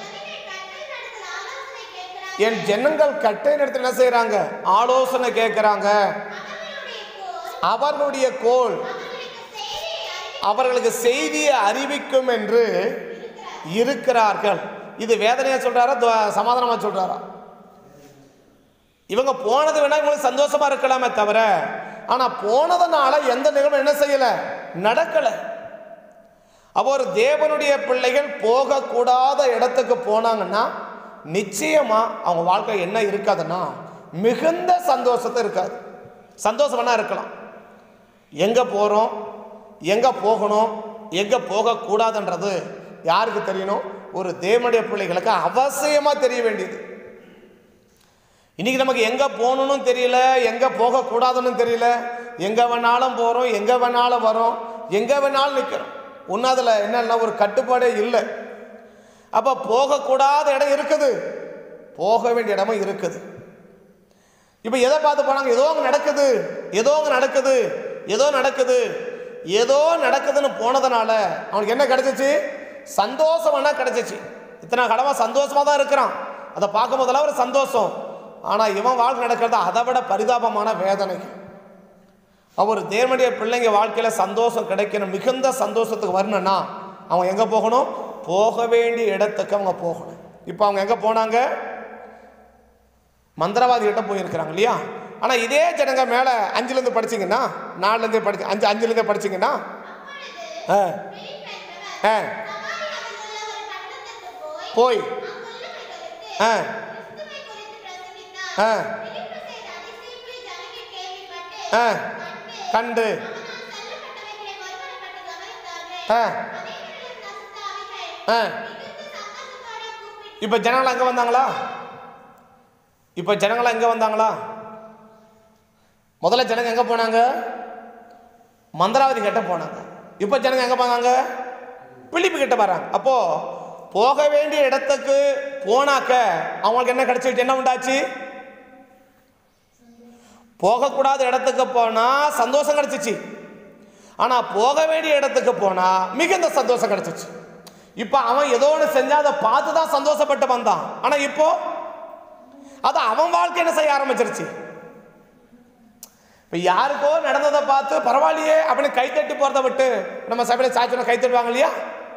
S1: என் ஜனங்கள் கட்டையின் இடத்துல என்ன செய்கிறாங்க ஆலோசனை கேட்குறாங்க அவர்களுடைய கோல் அவர்களுக்கு செய்தியை அறிவிக்கும் என்று இருக்கிறார்கள் இது வேதனையா சொல்றாரா துவ- சமாதானமா சொல்றாரா இவங்க போனது வேணா இவங்களுக்கு சந்தோஷமா இருக்கலாமே தவிர ஆனா போனதுனால எந்த நிகழ்வும் என்ன செய்யல நடக்கல அப்போ ஒரு தேவனுடைய பிள்ளைகள் போகக்கூடாத இடத்துக்கு போனாங்கன்னா நிச்சயமா அவங்க வாழ்க்கை என்ன இருக்காதுன்னா மிகுந்த சந்தோஷத்தை இருக்காது சந்தோஷம் வேணா இருக்கலாம் எங்கே போகிறோம் எங்கே போகணும் எங்கே போகக்கூடாதுன்றது யாருக்கு தெரியணும் ஒரு தேவனுடைய பிள்ளைகளுக்கு அவசியமாக தெரிய வேண்டியது இன்னைக்கு நமக்கு எங்கே போகணும்னு தெரியல எங்கே போகக்கூடாதுன்னு தெரியல எங்கே வேணாலும் போகிறோம் எங்கே வேணாலும் வரோம் எங்கே வேணாலும் நிற்கிறோம் ஒன்றும் அதில் என்னன்னா ஒரு கட்டுப்பாடே இல்லை அப்போ போகக்கூடாத இடம் இருக்குது போக வேண்டிய இடமும் இருக்குது இப்போ எதை பார்த்து போனாங்க ஏதோ அங்கே நடக்குது ஏதோ அங்கே நடக்குது ஏதோ நடக்குது ஏதோ நடக்குதுன்னு போனதுனால அவனுக்கு என்ன கிடைச்சிச்சு சந்தோஷம் என்ன கிடைச்சிச்சு இத்தனை கடமை சந்தோஷமாக தான் இருக்கிறான் அதை பார்க்கும் போதெல்லாம் ஒரு சந்தோஷம் ஆனால் இவன் வாழ்க்கை நடக்கிறது அதை விட பரிதாபமான வேதனைகள் அவர் தேவனுடைய பிள்ளைங்க வாழ்க்கையில் சந்தோஷம் கிடைக்கணும் மிகுந்த சந்தோஷத்துக்கு வரணும்னா அவன் எங்கே போகணும் போக வேண்டிய இடத்துக்கு அவங்க போகணும் இப்போ அவங்க எங்கே போனாங்க மந்திரவாதி கிட்ட போயிருக்கிறாங்க இல்லையா ஆனால் இதே ஜனங்க மேலே அஞ்சுலேருந்து படிச்சீங்கன்னா நாலுலேருந்து படிச்சு அஞ்சு அஞ்சுலேருந்து படிச்சீங்கன்னா ஆ ஆ போய் ஆ ஆ ஆ கண்டு ஆ ஆ இப்போ ஜனங்கள் எங்கே வந்தாங்களா இப்போ ஜனங்கள் எங்கே வந்தாங்களா முதல்ல ஜனங்க எங்கே போனாங்க மந்திராவதி கிட்ட போனாங்க இப்போ ஜனங்க எங்கே போனாங்க பிலிப்பு கிட்ட வராங்க அப்போ போக வேண்டிய இடத்துக்கு போனாக்க அவங்களுக்கு என்ன கிடைச்சிச்சு என்ன உண்டாச்சு போகக்கூடாத இடத்துக்கு போனால் சந்தோஷம் கிடைச்சிச்சு ஆனால் போக வேண்டிய இடத்துக்கு போனால் மிகுந்த சந்தோஷம் கிடைச்சிச்சு இப்போ அவன் ஏதோ ஒன்று செஞ்சா அதை பார்த்து தான் சந்தோஷப்பட்டு வந்தான் ஆனால் இப்போ அது அவன் வாழ்க்கை என்ன செய்ய ஆரம்பிச்சிருச்சு இப்போ யாருக்கோ நடந்ததை பார்த்து பரவாயில்லையே அப்படின்னு கைத்தட்டி போகிறத விட்டு நம்ம சபையில் சாய்ச்சோன்னா கை தட்டுவாங்க இல்லையா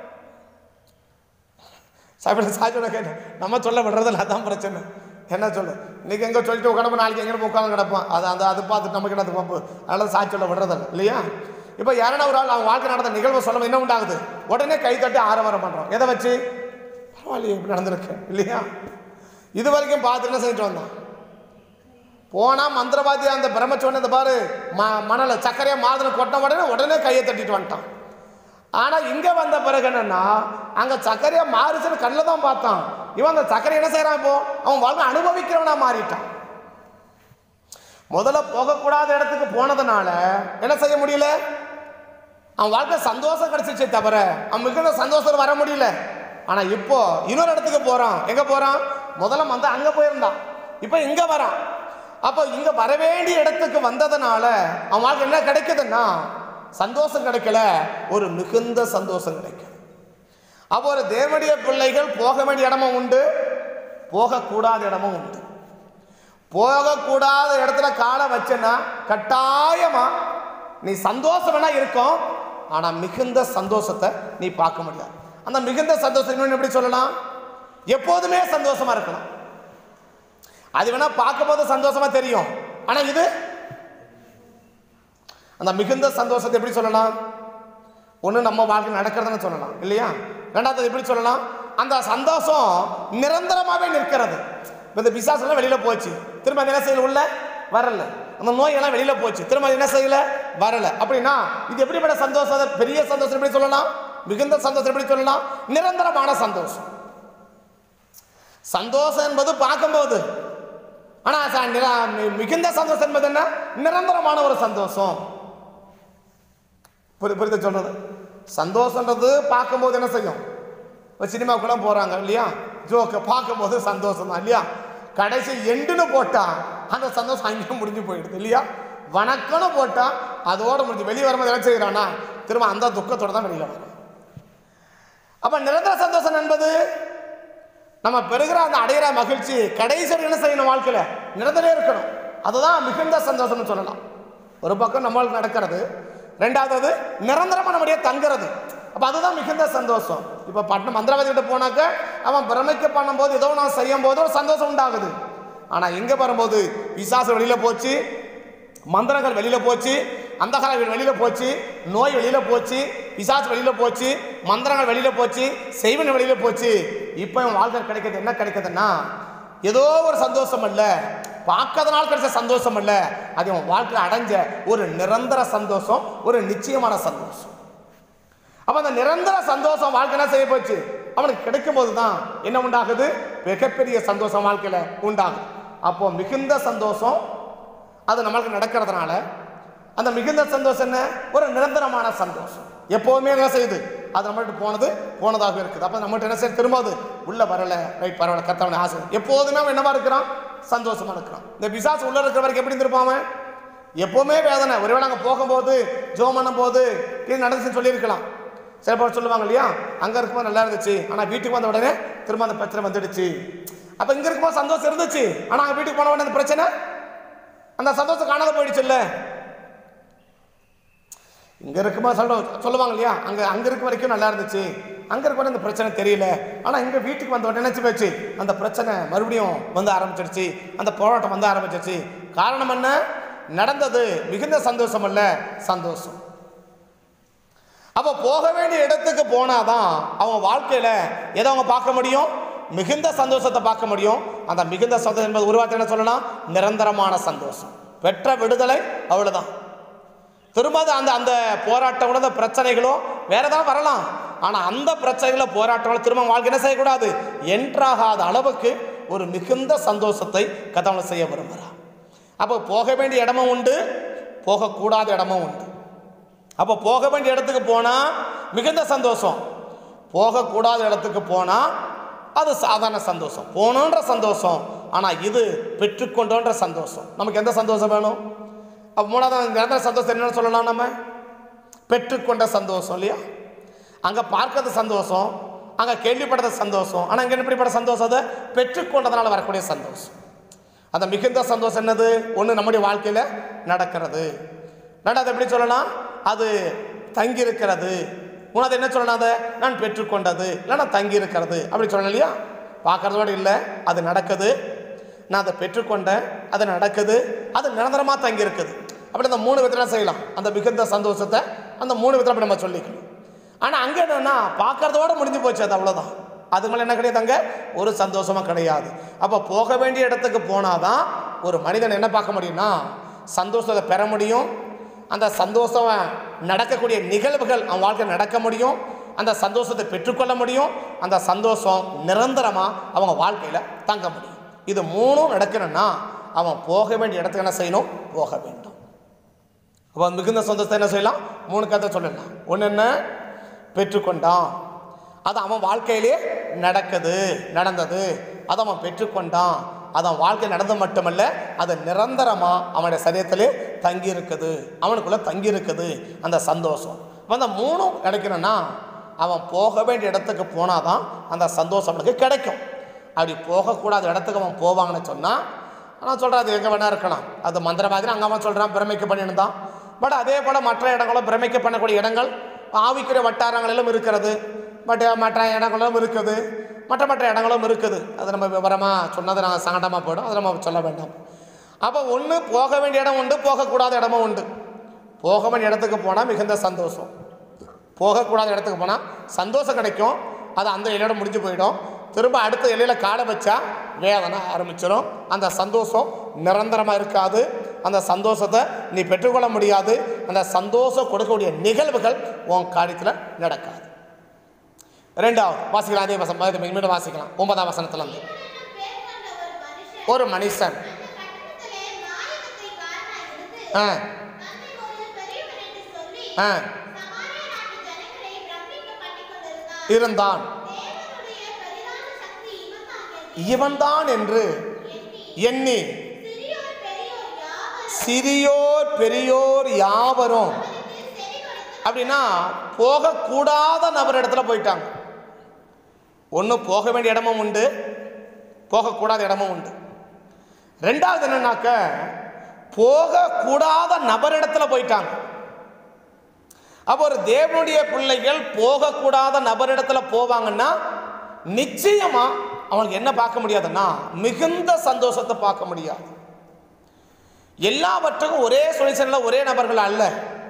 S1: சபையில் சாய்ச்சோன்னா கேட்டேன் நம்ம சொல்ல விடுறதில்ல அதான் பிரச்சனை என்ன சொல்லு இன்னைக்கு எங்கே சொல்லிட்டு உட்காந்து நாளைக்கு எங்கே உட்காந்து கிடப்பான் அது அந்த அதை பார்த்து நமக்கு என்ன பம்பு அதனால சாட்சி சொல்ல விடுறதில்ல இல்லையா இப்போ யாரான ஒரு ஆள் அவன் வாழ்க்கை நடந்த நிகழ்வு சொல்ல என்ன உண்டாகுது உடனே கை தட்டி ஆரவாரம் பண்ணுறோம் எதை வச்சு பரவாயில்லையே இப்படி நடந்திருக்கு இல்லையா இது வரைக்கும் பார்த்து என்ன செஞ்சுட்டு வந்தான் போனா மந்திரவாதி அந்த பிரம்மச்சோன்னு இந்த பாரு ம மணலை சர்க்கரையை மாதுளை கொட்ட உடனே உடனே கையை தட்டிட்டு வந்துட்டான் ஆனால் இங்கே வந்த பிறகு என்னன்னா அங்கே சர்க்கரையை மாறுச்சுன்னு கண்ணில் தான் பார்த்தான் இவன் அந்த சர்க்கரை என்ன செய்கிறான் இப்போ அவன் வாழ்க்கை அனுபவிக்கிறவனா மாறிட்டான் முதல்ல போகக்கூடாத இடத்துக்கு போனதுனால என்ன செய்ய முடியல அவன் வாழ்க்கை சந்தோஷம் கிடைச்சிச்சே தவிர அவன் மிகுந்த சந்தோஷம் வர முடியல ஆனால் இப்போ இன்னொரு இடத்துக்கு போகிறான் எங்கே போகிறான் முதல்ல வந்து அங்கே போயிருந்தான் இப்போ இங்கே வரான் அப்போ இங்கே வர வேண்டிய இடத்துக்கு வந்ததுனால அவன் வாழ்க்கை என்ன கிடைக்குதுன்னா சந்தோஷம் கிடைக்கல ஒரு மிகுந்த சந்தோஷம் கிடைக்கும் அப்போ ஒரு தேவனுடைய பிள்ளைகள் போக வேண்டிய இடமும் உண்டு போகக்கூடாத இடமும் உண்டு போகக்கூடாத இடத்துல காலை வச்சேன்னா கட்டாயமா நீ சந்தோஷம் வேணா இருக்கும் ஆனா மிகுந்த சந்தோஷத்தை நீ பார்க்க முடியாது அந்த மிகுந்த சந்தோஷம் இன்னொன்னு எப்படி சொல்லலாம் எப்போதுமே சந்தோஷமா இருக்கலாம் அது வேணா பார்க்கும்போது சந்தோஷமா தெரியும் ஆனா இது அந்த மிகுந்த சந்தோஷத்தை எப்படி சொல்லலாம் ஒன்று நம்ம வாழ்க்கை நடக்கிறதுன்னு சொல்லலாம் இல்லையா ரெண்டாவது எப்படி சொல்லலாம் அந்த சந்தோஷம் நிரந்தரமாகவே நிற்கிறது இப்போ இந்த பிசாசெல்லாம் வெளியில் போச்சு திரும்ப அது என்ன செய்யல உள்ள வரல அந்த நோயெல்லாம் வெளியில் போச்சு திரும்ப அது என்ன செய்யல வரல அப்படின்னா இது எப்படிப்பட்ட சந்தோஷம் அது பெரிய சந்தோஷம் எப்படி சொல்லலாம் மிகுந்த சந்தோஷம் எப்படி சொல்லலாம் நிரந்தரமான சந்தோஷம் சந்தோஷம் என்பது பார்க்கும்போது ஆனால் ச- நிர- மி- மிகுந்த சந்தோஷம் என்பது என்ன நிரந்தரமான ஒரு சந்தோஷம் புரி புரியுது சொல்றது சந்தோஷன்றது பார்க்கும்போது என்ன செய்யும் இப்போ சினிமாவுக்குலாம் போகிறாங்க இல்லையா ஜோக்கு பார்க்கும்போது சந்தோஷம் தான் இல்லையா கடைசி எண்டுன்னு போட்டா அந்த சந்தோஷம் அங்கேயும் முடிஞ்சு போயிடுது இல்லையா வணக்கம்னு போட்டா அதோட முடிஞ்சு வெளியே வரும்போது என்ன செய்கிறானா திரும்ப அந்த துக்கத்தோட தான் வெளியில் வரும் அப்போ நிரந்தர சந்தோஷம் என்பது நம்ம பெறுகிற அந்த அடையிற மகிழ்ச்சி கடைசி வரைக்கும் என்ன செய்யணும் வாழ்க்கையில் நிரந்தரம் இருக்கணும் அதுதான் மிகுந்த சந்தோஷம்னு சொல்லலாம் ஒரு பக்கம் நம்மளுக்கு நடக்கிறது ரெண்டாவது அது நிரந்தரமாக நம்முடைய தங்குறது அப்போ அதுதான் மிகுந்த சந்தோஷம் இப்போ பட்னம் மந்திரவாதி கிட்ட போனாக்க அவன் பிரமிக்க பண்ணும்போது ஏதோ நான் செய்யும் போது ஒரு சந்தோஷம் உண்டாகுது ஆனால் இங்கே வரும்போது விசாச வெளியில் போச்சு மந்திரங்கள் வெளியில் போச்சு அந்தகாரங்கள் வெளியில் போச்சு நோய் வெளியில் போச்சு பிசாசு வெளியில் போச்சு மந்திரங்கள் வெளியில் போச்சு செய்வன் வெளியில் போச்சு இப்போ இவன் வாழ்க்கை கிடைக்கிறது என்ன கிடைக்குதுன்னா ஏதோ ஒரு சந்தோஷம் அல்ல பார்க்காதனால் கிடைச்ச சந்தோஷம் அல்ல அது அவன் வாழ்க்கையில் அடைஞ்ச ஒரு நிரந்தர சந்தோஷம் ஒரு நிச்சயமான சந்தோஷம் அப்ப அந்த நிரந்தர சந்தோஷம் வாழ்க்கை என்ன செய்ய போச்சு அவனுக்கு கிடைக்கும் போது தான் என்ன உண்டாகுது மிகப்பெரிய சந்தோஷம் வாழ்க்கையில உண்டாகுது அப்போ மிகுந்த சந்தோஷம் அது நம்மளுக்கு நடக்கிறதுனால அந்த மிகுந்த சந்தோஷம் என்ன ஒரு நிரந்தரமான சந்தோஷம் எப்போவுமே என்ன செய்யுது அது நம்மள்ட்ட போனது போனதாக இருக்குது அப்போ நம்மகிட்ட என்ன செய்ய திரும்ப அது உள்ள வரல ரைட் பரவாயில்ல கத்தவனை ஆசை எப்போதுமே அவன் என்னவா இருக்கிறான் சந்தோஷமா இருக்கிறான் இந்த பிசாசு உள்ள இருக்கிற வரைக்கும் எப்படி இருந்திருப்பான் அவன் எப்போவுமே வேதனை ஒருவேளை அங்கே போகும்போது ஜோம் பண்ணும்போது இது நடந்துச்சுன்னு சொல்லியிருக்கலாம் சில பேர் சொல்லுவாங்க இல்லையா அங்கே இருக்கும்போது நல்லா இருந்துச்சு ஆனால் வீட்டுக்கு வந்த உடனே திரும்ப அந்த பிரச்சனை வந்துடுச்சு அப்போ இங்கே இருக்கும்போது சந்தோஷம் இருந்துச்சு ஆனால் அங்கே வீட்டுக்கு போன உடனே அந்த பிரச்சனை அந்த சந்தோஷம் காணாத போயிடுச்சுல்ல இங்க இருக்கும்போது சொல்ல சொல்லுவாங்க இல்லையா அங்க அங்க இருக்க வரைக்கும் நல்லா இருந்துச்சு அங்க இருக்க வரைக்கும் அந்த பிரச்சனை தெரியல ஆனா இங்க வீட்டுக்கு வந்த உடனே நினைச்சு போச்சு அந்த பிரச்சனை மறுபடியும் வந்து ஆரம்பிச்சிடுச்சு அந்த போராட்டம் வந்து ஆரம்பிச்சிருச்சு காரணம் என்ன நடந்தது மிகுந்த சந்தோஷம் அல்ல சந்தோஷம் அப்போ போக வேண்டிய இடத்துக்கு போனாதான் அவங்க வாழ்க்கையில எதை அவங்க பார்க்க முடியும் மிகுந்த சந்தோஷத்தை பார்க்க முடியும் அந்த மிகுந்த சந்தோஷம் என்பது ஒரு வார்த்தை என்ன சொல்லலாம் நிரந்தரமான சந்தோஷம் பெற்ற விடுதலை அவ்வளவுதான் திரும்ப அது அந்த அந்த போராட்டங்களோ அந்த பிரச்சனைகளோ வேற ஏதாவது வரலாம் ஆனால் அந்த பிரச்சனைகளோ போராட்டங்களோ திரும்ப வாழ்க்கை என்ன செய்யக்கூடாது என்றாகாத அளவுக்கு ஒரு மிகுந்த சந்தோஷத்தை கதவளை செய்ய விரும்புகிறார் அப்போ போக வேண்டிய இடமும் உண்டு போகக்கூடாத இடமும் உண்டு அப்போ போக வேண்டிய இடத்துக்கு போனால் மிகுந்த சந்தோஷம் போகக்கூடாத இடத்துக்கு போனால் அது சாதாரண சந்தோஷம் போனோன்ற சந்தோஷம் ஆனால் இது பெற்றுக்கொண்டோன்ற சந்தோஷம் நமக்கு எந்த சந்தோஷம் வேணும் அப்போ மூணாவது நிரந்தர சந்தோஷம் என்னன்னு சொல்லலாம் நம்ம பெற்றுக்கொண்ட சந்தோஷம் இல்லையா அங்கே பார்க்கறது சந்தோஷம் அங்கே கேள்விப்படுறது சந்தோஷம் ஆனால் இங்கே எப்படிப்பட்ட சந்தோஷம் அது பெற்றுக்கொண்டதுனால வரக்கூடிய சந்தோஷம் அந்த மிகுந்த சந்தோஷம் என்னது ஒன்று நம்முடைய வாழ்க்கையில் நடக்கிறது ரெண்டாவது எப்படி சொல்லலாம் அது தங்கி இருக்கிறது மூணாவது என்ன சொல்லலாம் அதை நான் பெற்றுக்கொண்டது இல்லைன்னா தங்கி இருக்கிறது அப்படி சொல்லலாம் இல்லையா பார்க்கறதோட இல்லை அது நடக்குது நான் அதை பெற்றுக்கொண்டேன் அது நடக்குது அது நிரந்தரமாக தங்கி இருக்குது அப்படி அந்த மூணு விதத்தில் செய்யலாம் அந்த மிகுந்த சந்தோஷத்தை அந்த மூணு விதத்தில் அப்படி நம்ம சொல்லிக்கணும் ஆனால் அங்கே என்னன்னா பார்க்கறதோட முடிஞ்சு போச்சு அது அவ்வளோதான் அது மேலே என்ன கிடையாது அங்கே ஒரு சந்தோஷமாக கிடையாது அப்போ போக வேண்டிய இடத்துக்கு போனாதான் ஒரு மனிதன் என்ன பார்க்க முடியும்னா சந்தோஷத்தை பெற முடியும் அந்த சந்தோஷம் நடக்கக்கூடிய நிகழ்வுகள் அவன் வாழ்க்கை நடக்க முடியும் அந்த சந்தோஷத்தை பெற்றுக்கொள்ள முடியும் அந்த சந்தோஷம் நிரந்தரமாக அவங்க வாழ்க்கையில் தங்க முடியும் இது மூணும் நடக்கணும்னா அவன் போக வேண்டிய இடத்துக்கு என்ன செய்யணும் போக வேண்டும் அப்போ மிகுந்த சந்தோஷத்தை என்ன செய்யலாம் மூணு கதை சொல்லலாம் ஒன்று என்ன பெற்றுக்கொண்டான் அது அவன் வாழ்க்கையிலே நடக்குது நடந்தது அதை அவன் பெற்றுக்கொண்டான் அது அவன் வாழ்க்கை நடந்தது மட்டுமல்ல அது நிரந்தரமாக அவனுடைய சரீரத்திலே தங்கி இருக்குது அவனுக்குள்ளே தங்கி இருக்குது அந்த சந்தோஷம் அப்போ அந்த மூணும் கிடைக்கணும்னா அவன் போக வேண்டிய இடத்துக்கு போனாதான் அந்த சந்தோஷம் அவனுக்கு கிடைக்கும் அப்படி போகக்கூடாத இடத்துக்கு அவன் போவாங்கன்னு சொன்னால் ஆனால் சொல்கிறான் அது எங்கே வேணா இருக்கலாம் அது மந்திரவாதி அங்கே அவன் சொல்கிறான் பிரமிக்க பண்ணின்னு தான் பட் அதே போல் மற்ற இடங்களும் பிரமிக்க பண்ணக்கூடிய இடங்கள் ஆவிக்குரிய வட்டாரங்களிலும் இருக்கிறது பட் மற்ற இடங்களும் இருக்குது மற்ற மற்ற இடங்களும் இருக்குது அது நம்ம விவரமாக சொன்னது நான் சங்கடமாக போயிடும் அதை நம்ம சொல்ல வேண்டாம் அப்போ ஒன்று போக வேண்டிய இடம் உண்டு போகக்கூடாத இடமும் உண்டு போக வேண்டிய இடத்துக்கு போனால் மிகுந்த சந்தோஷம் போகக்கூடாத இடத்துக்கு போனால் சந்தோஷம் கிடைக்கும் அது அந்த இலையோட முடிஞ்சு போயிடும் திரும்ப அடுத்த இலையில காலை வச்சா வேதனை ஆரம்பிச்சிடும் அந்த சந்தோஷம் நிரந்தரமாக இருக்காது அந்த சந்தோஷத்தை நீ பெற்றுக்கொள்ள முடியாது அந்த சந்தோஷம் கொடுக்கக்கூடிய நிகழ்வுகள் உன் காரியத்தில் நடக்காது ரெண்டாவது வாசிக்கலாம் அதே வசனம் அது மீண்டும் வாசிக்கலாம் ஒன்பதாம் வசனத்துலேருந்து
S2: பேர் கொண்ட
S1: ஒரு
S2: ஒரு மனுஷன்
S1: மனுஷன்
S2: அந்த பட்டணத்திலே நாயகத்தை காரணம் இருந்து
S1: ஆ
S2: தன்னை ஒரு பெரியவன் என்று சொல்லி
S1: ஆ
S2: சமாரிய நாட்டு ஜனங்களை பிரமிக்க பண்ணிக் கொண்டிருந்தான்
S1: இருந்தான்
S2: தேவனுடைய பெரிதான சக்தி இவன்தான் என்று
S1: இவன்தான் என்று
S2: எண்ணி
S1: எண்ணி
S2: சிறியோர் பெரியோர் யாவரும்
S1: சிறியோர் பெரியோர் யாவரும்
S2: அவனுக்கு செவி கொடுத்து
S1: அப்படின்னா போகக்கூடாத நபர் இடத்துல போயிட்டாங்க ஒன்று போக வேண்டிய இடமும் உண்டு போகக்கூடாத இடமும் உண்டு ரெண்டாவது என்னன்னாக்க போகக்கூடாத நபர் இடத்துல போயிட்டாங்க அப்போ ஒரு தேவனுடைய பிள்ளைகள் போகக்கூடாத நபரிடத்துல போவாங்கன்னா நிச்சயமா அவனுக்கு என்ன பார்க்க முடியாதுன்னா மிகுந்த சந்தோஷத்தை பார்க்க முடியாது எல்லாவற்றுக்கும் ஒரே சொல்யூஷனில் ஒரே நபர்கள் அல்ல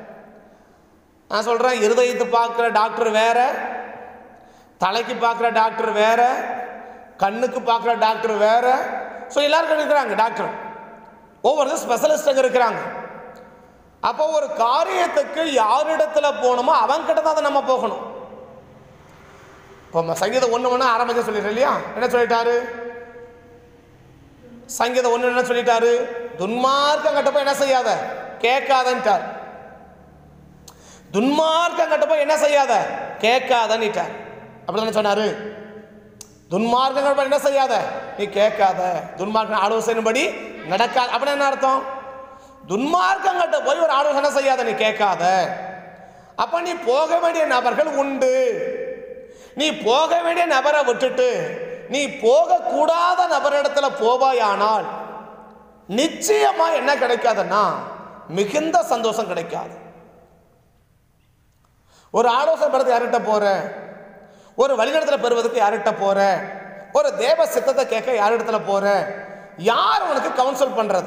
S1: நான் சொல்கிறேன் இருதயத்து பார்க்குற டாக்டர் வேற தலைக்கு பார்க்குற டாக்டர் வேற கண்ணுக்கு பார்க்குற டாக்டர் வேற ஸோ எல்லாருக்கும் இருக்கிறாங்க டாக்டர் ஒவ்வொருத்தரும் ஸ்பெஷலிஸ்ட்டுங்க இருக்கிறாங்க அப்போ ஒரு காரியத்துக்கு யாரிடத்துல போகணுமோ அவன்கிட்ட தான் அதை நம்ம போகணும் இப்போ ம- சங்கீதம் ஒன்று ஒன்று ஆரம்பிக்க சொல்லிடுறேன் இல்லையா என்ன சொல்லிட்டாரு சங்கீதம் ஒன்று என்ன சொல்லிட்டாரு துன்மார்க்கம் கட்ட போய் என்ன செய்யாத கேட்காதன்ட்டார் துன்மார்க்கம் கட்ட போய் என்ன செய்யாத கேட்காதன்னுட்டார் அப்படிதானே சொன்னாரு துன்மார்க்கம் கட்ட போய் என்ன செய்யாத நீ கேட்காத துன்மார்க்க ஆலோசனைப்படி நடக்காத அப்படின்னு என்ன அர்த்தம் துன்மார்க்கம் கட்ட போய் ஒரு ஆலோசனை செய்யாத நீ கேட்காத அப்ப நீ போக வேண்டிய நபர்கள் உண்டு நீ போக வேண்டிய நபரை விட்டுட்டு நீ போகக்கூடாத நபரிடத்துல போவாயானால் நிச்சயமா என்ன கிடைக்காதுன்னா மிகுந்த சந்தோஷம் கிடைக்காது ஒரு ஆலோசனை பெறதுக்கு யார்கிட்ட போற ஒரு வழிநடத்தல பெறுவதற்கு யார்கிட்ட போற ஒரு தேவ சித்தத்தை கேட்க யாரிடத்துல போற யார் உனக்கு கவுன்சில் பண்றது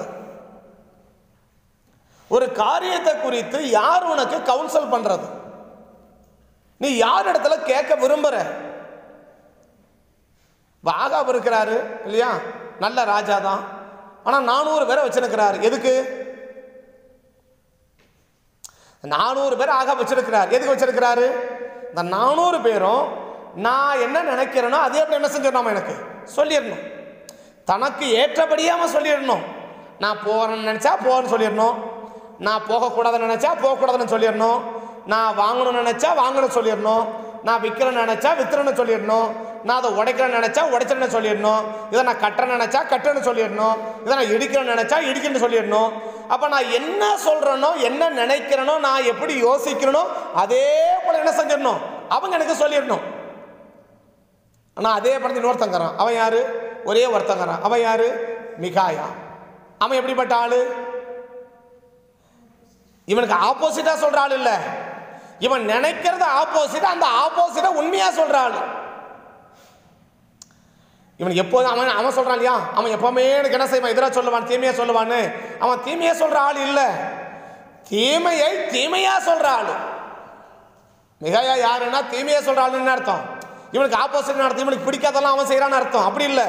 S1: ஒரு காரியத்தை குறித்து யார் உனக்கு கவுன்சில் பண்றது நீ யார் இடத்துல கேட்க விரும்புற வாகாப் இருக்கிறாரு இல்லையா நல்ல ராஜா தான் ஆனா நானூறு பேரை வச்சிருக்கிறாரு எதுக்கு நானூறு பேர் ஆக வச்சிருக்கிறார் எதுக்கு வச்சிருக்கிறாரு இந்த நானூறு பேரும் நான் என்ன நினைக்கிறேனோ அதே அப்படி என்ன செஞ்சிடணும் எனக்கு சொல்லிடணும் தனக்கு ஏற்றபடியே அவன் சொல்லிடணும் நான் போகிறேன்னு நினச்சா போகிறேன்னு சொல்லிடணும் நான் போகக்கூடாதுன்னு நினச்சா போகக்கூடாதுன்னு சொல்லிடணும் நான் வாங்கணும்னு நினச்சா வாங்கணும்னு சொல்லிடணும் நான் விற்கிறேன்னு நினச்சா விற்றுறேன்னு சொல்லிடணும் நான் அதை உடைக்கிறேன்னு நினச்சா உடைச்சிறேன்னு சொல்லிடணும் இதை நான் கட்டுறேன்னு நினச்சா கட்டுறேன்னு சொல்லிடணும் இதை நான் இடிக்கிறேன்னு நினச்சா இடிக்கிறேன்னு சொல்லிடணும் அப்போ நான் என்ன சொல்கிறேனோ என்ன நினைக்கிறேனோ நான் எப்படி யோசிக்கிறேனோ அதே போல் என்ன செஞ்சிடணும் அவங்க எனக்கு சொல்லிடணும் ஆனால் அதே படத்தில் இன்னொருத்தங்கிறான் அவன் யாரு ஒரே ஒருத்தங்கிறான் அவன் யாரு மிகாயா அவன் எப்படிப்பட்ட ஆளு இவனுக்கு ஆப்போசிட்டா சொல்ற ஆள் இல்ல இவன் நினைக்கிறது ஆப்போசிட் அந்த ஆப்போசிட்டா உண்மையா சொல்ற ஆளு இவன் எப்போதும் அவன் அவன் சொல்றான் இல்லையா அவன் எப்பவுமே எனக்கு என்ன செய்வான் எதிராக சொல்லுவான் தீமையா சொல்லுவான்னு அவன் தீமையா சொல்ற ஆள் இல்ல தீமையை தீமையா சொல்ற ஆளு மிகாயா யாருன்னா தீமையா சொல்ற ஆளுன்னு என்ன அர்த்தம் இவனுக்கு ஆப்போசிட் அர்த்தம் இவனுக்கு பிடிக்காதெல்லாம் அவன் செய்யறான்னு அர்த்தம் அப்படி இல்லை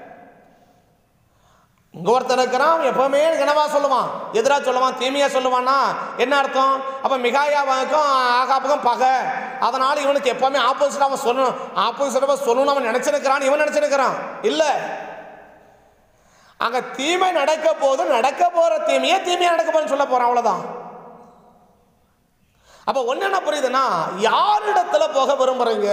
S1: இங்க ஒருத்தன் இருக்கிறான் அவன் எப்பவுமே எனக்கு என்னவா சொல்லுவான் எதிரா சொல்லுவான் தீமையா சொல்லுவான்னா என்ன அர்த்தம் அப்ப மிகாயாவுக்கும் ஆகாப்புக்கும் பகை அதனால இவனுக்கு எப்பவுமே ஆப்போசிட் அவன் சொல்லணும் ஆப்போசிட் சொல்லணும்னு அவன் நினைச்சிருக்கிறான் இவன் நினைச்சிருக்கிறான் இல்ல அங்க தீமை நடக்க போது நடக்க போற தீமையே தீமையா நடக்க போறேன்னு சொல்ல போறான் அவ்வளவுதான் அப்ப ஒண்ணு என்ன புரியுதுன்னா யாரிடத்துல போக விரும்புறீங்க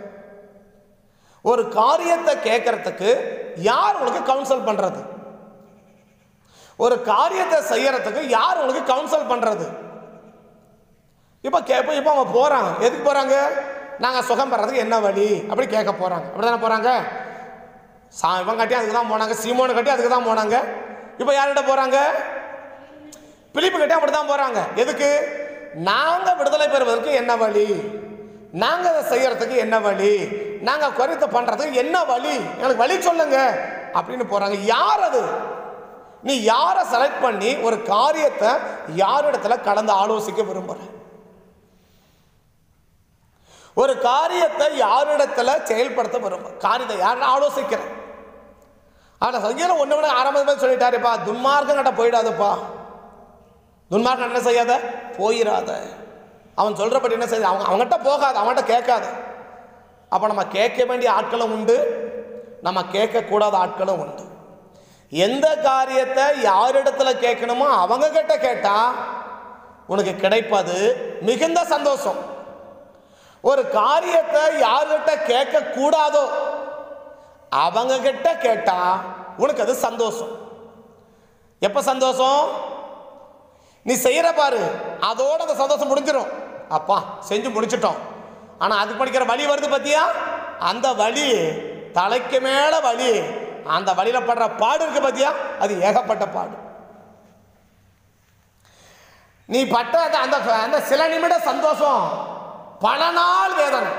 S1: ஒரு காரியத்தை கேட்கறதுக்கு யார் உங்களுக்கு கவுன்சில் பண்றது ஒரு காரியத்தை செய்யறதுக்கு யார் உங்களுக்கு கவுன்சில் பண்றது இப்போ கேட்போம் இப்போ அவங்க போறாங்க எதுக்கு போறாங்க நாங்கள் சுகம் பெறதுக்கு என்ன வழி அப்படி கேட்க போறாங்க அப்படிதானே போறாங்க சா இவன் கட்டி அதுக்கு தான் போனாங்க சீமோனு கட்டி அதுக்கு தான் போனாங்க இப்போ யார்கிட்ட போறாங்க பிலிப்பு கட்டி அப்படி தான் போறாங்க எதுக்கு நாங்க விடுதலை பெறுவதற்கு என்ன வழி நாங்க அதை செய்யறதுக்கு என்ன வழி நாங்க குறைத்து பண்றதுக்கு என்ன வழி எனக்கு வழி சொல்லுங்க அப்படின்னு போறாங்க யார் அது நீ யாரை செலக்ட் பண்ணி ஒரு காரியத்தை யாரிடத்துல கலந்து ஆலோசிக்க விரும்புற ஒரு காரியத்தை யாரிடத்துல செயல்படுத்த விரும்ப காரியத்தை யார் ஆலோசிக்கிற ஆனால் சங்கீதம் ஒன்று விட ஆரம்பமே சொல்லிட்டாருப்பா துன்மார்க்கம் கிட்ட போயிடாதுப்பா துன்மார்க்கம் என்ன செய்யாத போயிடாத அவன் சொல்றபடி என்ன செய்ய அவங்க அவங்ககிட்ட போகாத அவன்கிட்ட கேட்காத அப்போ நம்ம கேட்க வேண்டிய ஆட்களும் உண்டு நம்ம கேட்கக்கூடாத ஆட்களும் உண்டு எந்த காரியத்தை யாரிடத்துல கேட்கணுமோ அவங்க கிட்ட கேட்டா உனக்கு கிடைப்பது மிகுந்த சந்தோஷம் ஒரு காரியத்தை யார்கிட்ட கேட்க கூடாதோ அவங்க கிட்ட கேட்டா உனக்கு அது சந்தோஷம் எப்ப சந்தோஷம் நீ செய்யற பாரு அதோட அந்த சந்தோஷம் முடிஞ்சிடும் அப்பா செஞ்சு முடிச்சிட்டோம் ஆனா அதுக்கு படிக்கிற வழி வருது பத்தியா அந்த வழி தலைக்கு மேல வழி அந்த வழியில படுற பாடு இருக்கு பத்தியா அது ஏகப்பட்ட பாடு நீ பட்ட அந்த- அந்த அந்த சில நிமிட சந்தோஷம் பல நாள் வேதனை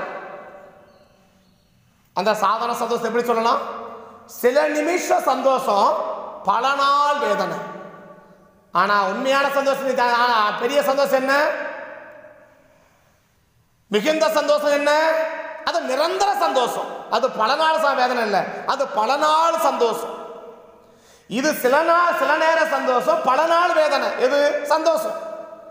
S1: அந்த சாதாரண சந்தோஷம் எப்படி சொல்லலாம் சில நிமிஷ சந்தோஷம் பல நாள் வேதனை ஆனா உண்மையான சந்தோஷம் நீ தா- ஆ, பெரிய சந்தோஷம் என்ன மிகுந்த சந்தோஷம் என்ன அது நிரந்தர சந்தோஷம் அது பல நாள் ச- வேதனை இல்லை அது பல நாள் சந்தோஷம் இது சில நாள் சில நேர சந்தோஷம் பல நாள் வேதனை எது சந்தோஷம்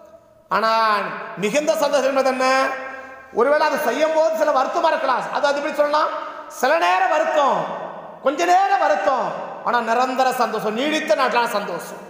S1: ஆனால் மிகுந்த சந்தோஷம் என்பது என்ன ஒருவேளை அதை செய்யும் போது சில வருத்தமாக இருக்கலாம் அது அது எப்படி சொல்லலாம் சில நேரம் வருத்தம் கொஞ்ச நேரம் வருத்தம் ஆனால் நிரந்தர சந்தோஷம் நீடித்த நாட்டிலான சந்தோஷம்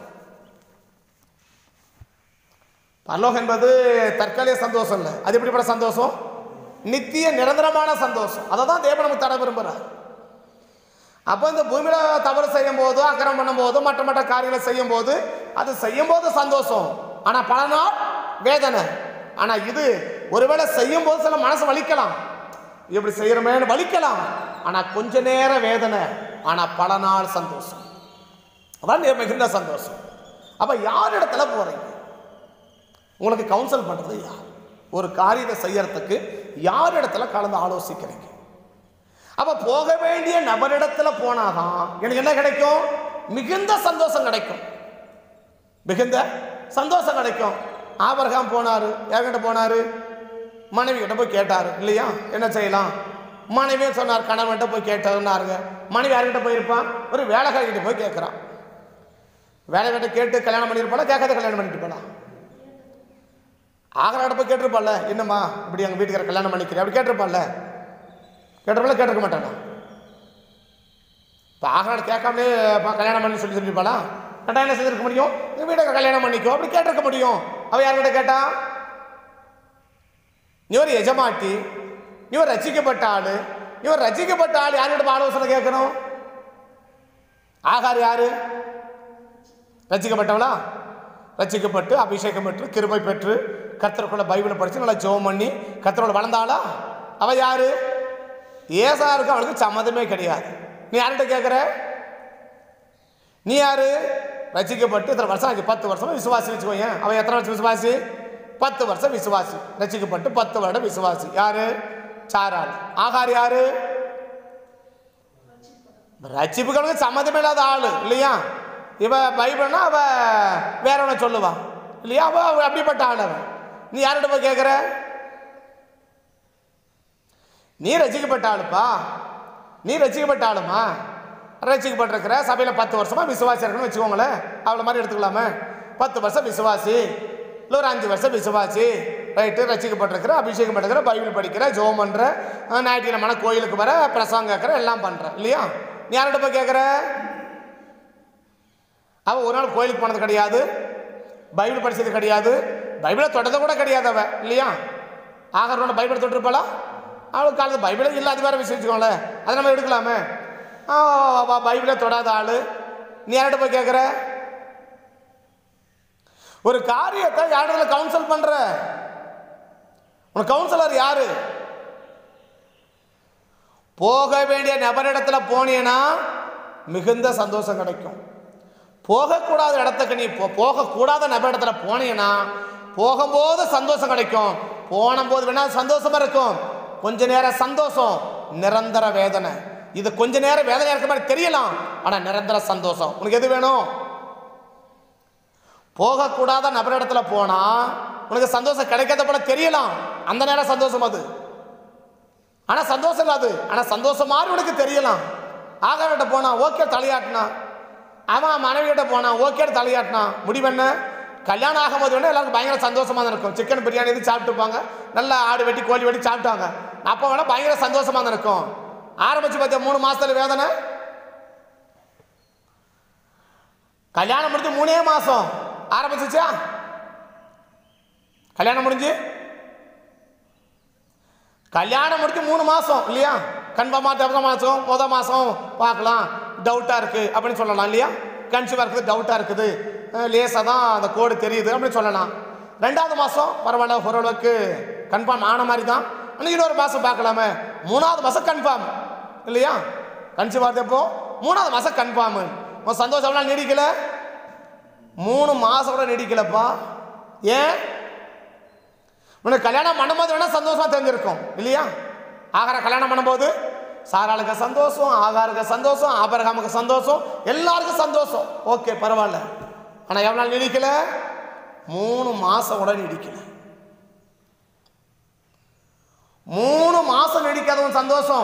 S1: பரலோகம் என்பது தற்காலிக சந்தோஷம் இல்லை அது எப்படிப்பட்ட சந்தோஷம் நித்திய நிரந்தரமான சந்தோஷம் அதை தான் தேவன் நமக்கு தர விரும்புகிறார் அப்போ இந்த பூமியில் தவறு செய்யும் போதோ அக்கிரம் பண்ணும் போதோ மற்ற மற்ற காரியங்களை செய்யும் போது அது செய்யும் போது சந்தோஷம் ஆனால் பல நாள் வேதனை ஆனால் இது ஒருவேளை செய்யும் போது சில மனசு வலிக்கலாம் இப்படி செய்யறமேன்னு வலிக்கலாம் ஆனால் கொஞ்ச நேர வேதனை ஆனால் பல நாள் சந்தோஷம் அதான் நே- மிகுந்த சந்தோஷம் அப்போ யார் இடத்துல போறீங்க உங்களுக்கு கவுன்சில் பண்ணுறது யார் ஒரு காரியத்தை செய்யறதுக்கு யார் இடத்துல கலந்து ஆலோசிக்கிறீங்க அப்ப போக வேண்டிய நபரிடத்துல போனாதான் எனக்கு என்ன கிடைக்கும் மிகுந்த சந்தோஷம் கிடைக்கும் மிகுந்த சந்தோஷம் கிடைக்கும் ஆபரகாம் போனாரு யார்கிட்ட போனாரு மனைவி கிட்ட போய் கேட்டாரு இல்லையா என்ன செய்யலாம் மனைவியும் சொன்னார் கணவன்கிட்ட போய் கேட்டாருன்னாருங்க மனைவி யார்கிட்ட போயிருப்பான் ஒரு வேலைக்காரிகிட்ட போய் கேட்குறான் வேலைக்கிட்ட கேட்டு கல்யாணம் பண்ணியிருப்பாளா கேட்காத கல்யாணம் பண்ணிட்டு போலாம் ஆகராட போய் கேட்டிருப்பாள்ல என்னம்மா இப்படி எங்கள் வீட்டுக்கார கல்யாணம் பண்ணிக்கிறேன் அப்படி கேட்டிருப்பாள்ல கேட்டிருப்பாளா கேட்டிருக்க மாட்டானா இப்போ ஆகராட கேட்காமலே "அப்பா, கல்யாணம் பண்ணி சொல்லி சொல்லியிருப்பாளா கேட்டா என்ன செஞ்சிருக்க முடியும் எங்கள் வீட்டுக்கார கல்யாணம் பண்ணிக்கோ அப்படி கேட்டிருக்க முடியும் அவ யார்கிட்ட கேட்டா நீ ஒரு எஜமாட்டி நீ ஒரு ரசிக்கப்பட்ட ஆளு நீ ஒரு ரசிக்கப்பட்ட ஆள் யார்கிட்ட ஆலோசனை கேட்கணும் ஆகார் யாரு ரசிக்கப்பட்டவளா ரசிக்கப்பட்டு அபிஷேகம் பெற்று கிருபை பெற்று கர்த்தருக்குள்ள பைபிளை படித்து நல்லா ஜெபம் பண்ணி கர்த்தரோட வளர்ந்தாளா அவ யாரு ஏசாருக்கு அவளுக்கு சம்மதமே கிடையாது நீ யார்கிட்ட கேட்குற நீ யாரு ரசிக்கப்பட்டு இத்தனை வருஷம் ஆச்சு பத்து வருஷம் விசுவாசி வச்சுக்கோங்க அவன் எத்தனை வருஷம் விசுவாசி பத்து வருஷம் விசுவாசி ரசிக்கப்பட்டு பத்து வருடம் விசுவாசி யாரு சாராள் ஆகார் யாரு ரட்சிப்புகளுக்கு சம்மந்தமே இல்லாத ஆளு இல்லையா இவ பைபிள்னா அவ வேற ஒன்று சொல்லுவா இல்லையா அவ அவ அப்படிப்பட்ட ஆள் அவன் நீ யார்கிட்ட போய் கேட்குற நீ ரசிக்கப்பட்ட ஆளுப்பா நீ ரசிக்கப்பட்ட ஆளுமா ரசிக்கப்பட்டிருக்கிற சபையில் பத்து வருஷமா விசுவாசி இருக்கணும்னு வச்சுக்கோங்களேன் அவளை மாதிரி எடுத்துக்கலாமே பத்து வருஷம் விசுவாசி இல்லை ஒரு அஞ்சு வருஷம் விசுவாசி ரைட்டு ரசிக்கப்பட்டிருக்கிற அபிஷேகம் பண்ணுற பைபிள் படிக்கிற ஜோம் பண்ணுற ஞாயிற்றுக்கிழமை கோயிலுக்கு வர பிரசங்கம் கேட்குற எல்லாம் பண்ணுற இல்லையா நீ யார்கிட்ட போய் கேட்குற அவள் ஒரு நாள் கோயிலுக்கு போனது கிடையாது பைபிள் படிச்சது கிடையாது பைபிளை தொட்டது கூட கிடையாது அவ இல்லையா ஆகரோட பைபிளை தொட்டிருப்பாளா அவளுக்கு காலத்து பைபிளே இல்லை அது வேற விஷயம் வச்சுக்கோங்களேன் அதை நம்ம எடுக்கலாமே ஆ, அவ- அவ பைபிளை தொடாத ஆளு நீ யார்கிட்ட போய் கேட்குற ஒரு காரியத்தை யார்கிட்ட கவுன்சில் பண்ற உனக்கு கவுன்சிலர் யாரு போக வேண்டிய நபரிடத்துல போனீன்னா மிகுந்த சந்தோஷம் கிடைக்கும் போகக்கூடாத இடத்துக்கு நீ போ- போகக்கூடாத நபரிடத்துல போனீங்கன்னா போகும்போது சந்தோஷம் கிடைக்கும் போனும்போது வேணா சந்தோஷமா இருக்கும் கொஞ்ச நேரம் சந்தோஷம் நிரந்தர வேதனை இது கொஞ்ச நேரம் வேதனை இருக்க மாதிரி தெரியலாம் ஆனா நிரந்தர சந்தோஷம் உனக்கு எது வேணும் போகக்கூடாத நபரிடத்துல போனா உனக்கு சந்தோஷம் கிடைக்காத போல தெரியலாம் அந்த நேரம் சந்தோஷம் அது ஆனா சந்தோஷம் இல்லை அது ஆனா சந்தோஷம் மாதிரி உனக்கு தெரியலாம் ஆகாரிட்ட போனா ஓகே தலையாட்டினா அவன் மனைவியிட்ட போனான் ஓகே தலையாட்டினா முடிவு என்ன கல்யாணம் ஆகும்போது வேணா எல்லாருக்கும் பயங்கர சந்தோஷமா தான் இருக்கும் சிக்கன் பிரியாணி எது சாப்பிட்டுப்பாங்க நல்லா ஆடு வெட்டி கோழி வெட்டி சாப்பிட்டாங்க அப்போ வேணா பயங்கர சந்தோஷமா தான் இருக்கும் ஆரம்பிச்சு பார்த்தியா மூணு மாசத்துல வேதனை கல்யாணம் முடிஞ்சு மூணே மாசம் ஆரம்பிச்சிச்சா கல்யாணம் முடிஞ்சு கல்யாணம் முடிஞ்சு மூணு மாசம் இல்லையா கன்ஃபார்மா தப்ப மாசம் முத மாசம் பார்க்கலாம் டவுட்டா இருக்கு அப்படின்னு சொல்லலாம் இல்லையா கன்சீவா இருக்குது டவுட்டா இருக்குது லேசாக தான் அந்த கோடு தெரியுது அப்படின்னு சொல்லலாம் ரெண்டாவது மாசம் பரவாயில்ல ஓரளவுக்கு கன்ஃபார்ம் ஆன மாதிரி தான் இன்னும் இன்னொரு மாசம் பார்க்கலாமே மூணாவது மாசம் கன்ஃபார்ம் இல்லையா கன்சீவ் ஆகிறப்போ மூணாவது மாசம் கன்ஃபார்ம் உன் சந்தோஷம் எவ்வளோ நீடிக்கல மூணு மாசம் கூட நீடிக்கலப்பா ஏன் உனக்கு கல்யாணம் பண்ணும்போது வேணா சந்தோஷமா தெரிஞ்சிருக்கும் இல்லையா ஆகார கல்யாணம் பண்ணும்போது சாராளுக்கு சந்தோஷம் ஆகாருக்கு சந்தோஷம் ஆபரகாமுக்கு சந்தோஷம் எல்லாருக்கும் சந்தோஷம் ஓகே பரவாயில்ல ஆனால் எவ்வளோ நாள் நீடிக்கல மூணு மாசம் கூட நீடிக்கல மூணு மாசம் நீடிக்காதவன் சந்தோஷம்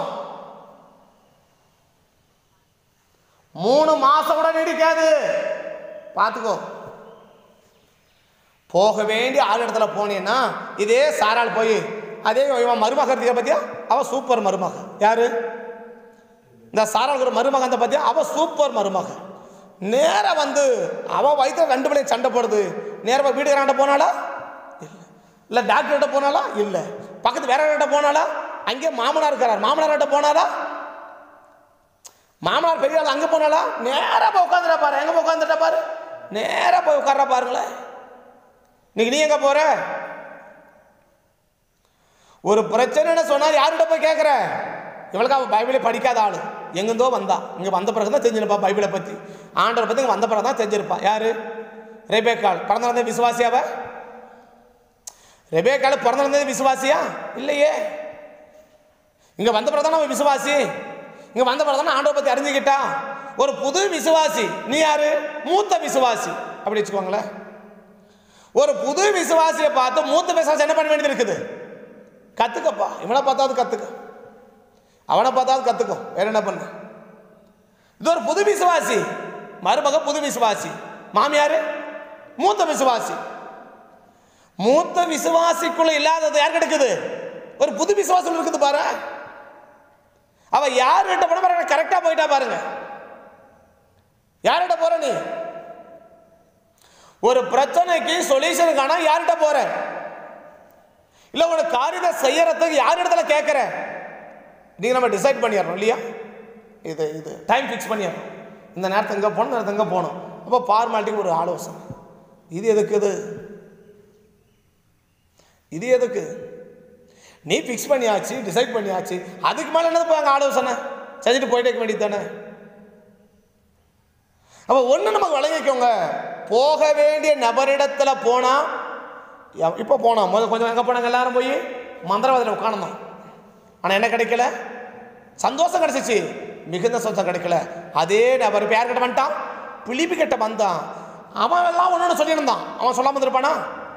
S1: மூணு மாசம் கூட நீடிக்காது பார்த்துக்கோ போக வேண்டிய ஆள் இடத்துல போனீங்கன்னா இதே சாரால் போய் அதே இவன் மருமக இருக்க பத்தியா அவ சூப்பர் மருமக யாரு இந்த சாராளுக்கு ஒரு மருமகன் அந்த பத்தியா அவ சூப்பர் மருமக நேரா வந்து அவ வயித்துல ரெண்டு பிள்ளையும் சண்டை போடுது நேரா வீட்டுக்காரன்ட்ட போனாளா இல்லை இல்லை டாக்டர்கிட்ட போனாலா இல்லை பக்கத்து வேற கிட்ட போனாலா அங்கே மாமனார் இருக்கிறார் மாமனார்கிட்ட போனாலா மாமனார் பெரிய ஆள் அங்கே போனாலா நேராக போய் உட்காந்துட்டா பாரு எங்கே போய் உட்காந்துட்டா பாரு நேராக போய் உட்கார்றா பாருங்களேன் இன்னைக்கு நீ எங்கே போற ஒரு பிரச்சனைன்னு சொன்னா யார்கிட்ட போய் கேட்குற இவளுக்கு அவள் பைபிளே படிக்காத ஆள் எங்கேருந்தோ வந்தா இங்கே வந்த பிறகு தான் தெரிஞ்சிருப்பா பைபிளை பற்றி ஆண்டவரை பற்றி இங்கே வந்த பிறகு தான் தெரிஞ்சிருப்பா யாரு ரெபேக்காள் பிறந்த விசுவாசியாவ ரெபேக்காள் பிறந்திருந்தது விசுவாசியா இல்லையே இங்க வந்த பிறகு தானே அவன் விசுவாசி இங்க வந்த பிறகு தானே ஆண்டவரை பத்தி அறிஞ்சுக்கிட்டா ஒரு புது விசுவாசி நீ யாரு மூத்த விசுவாசி அப்படி வச்சுக்கோங்களேன் ஒரு புது விசுவாசியை பார்த்து மூத்த விசுவாசி என்ன பண்ண வேண்டியது இருக்குது கத்துக்கப்பா இவனை பார்த்தாவது கத்துக்க அவனை பார்த்தாவது கத்துக்கோ வேற என்ன பண்ண இது ஒரு புது விசுவாசி மருமக புது விசுவாசி மாமியார் மூத்த விசுவாசி மூத்த விசுவாசிக்குள்ள இல்லாதது யார் கிடைக்குது ஒரு புது விசுவாசம் இருக்குது பாரு அவ யார்கிட்ட போன பாருங்க கரெக்டா போயிட்டா பாருங்க யார்கிட்ட போற நீ ஒரு பிரச்சனைக்கு சொல்யூஷன் காண யார்கிட்ட போற இல்ல ஒரு காரியத்தை செய்யறதுக்கு யார் இடத்துல கேட்கிற நீங்க நம்ம டிசைட் பண்ணிடணும் இல்லையா இது இது டைம் ஃபிக்ஸ் பண்ணிடணும் இந்த நேரத்தை எங்கே போகணும் இந்த நேரத்தை எங்கே போகணும் அப்போ ஃபார்மாலிட்டிக்கு ஒரு ஆலோசனை இது எதுக்கு இது இது எதுக்கு நீ ஃபிக்ஸ் பண்ணியாச்சு டிசைட் பண்ணியாச்சு அதுக்கு மேலே என்னது போய் அங்கே ஆலோசனை செஞ்சுட்டு போயிட்டே இருக்க வேண்டியது தானே அப்போ ஒன்று நமக்கு வழங்கிக்கோங்க போக வேண்டிய நபரிடத்துல போனால் இப்போ போனோம் முதல்ல கொஞ்சம் எங்கே போனாங்க எல்லாரும் போய் மந்திரவாதியில் உட்காந்துதான் ஆனால் என்ன கிடைக்கல சந்தோஷம் கிடைச்சிச்சு மிகுந்த சந்தோஷம் கிடைக்கல அதே நபர் இப்போ யார் கிட்ட வந்துட்டான் பிலிப்பி கிட்ட வந்தான் அவன் எல்லாம் ஒன்று ஒன்று சொல்லியிருந்தான் அவன் சொல்லாமல் இருப்பானா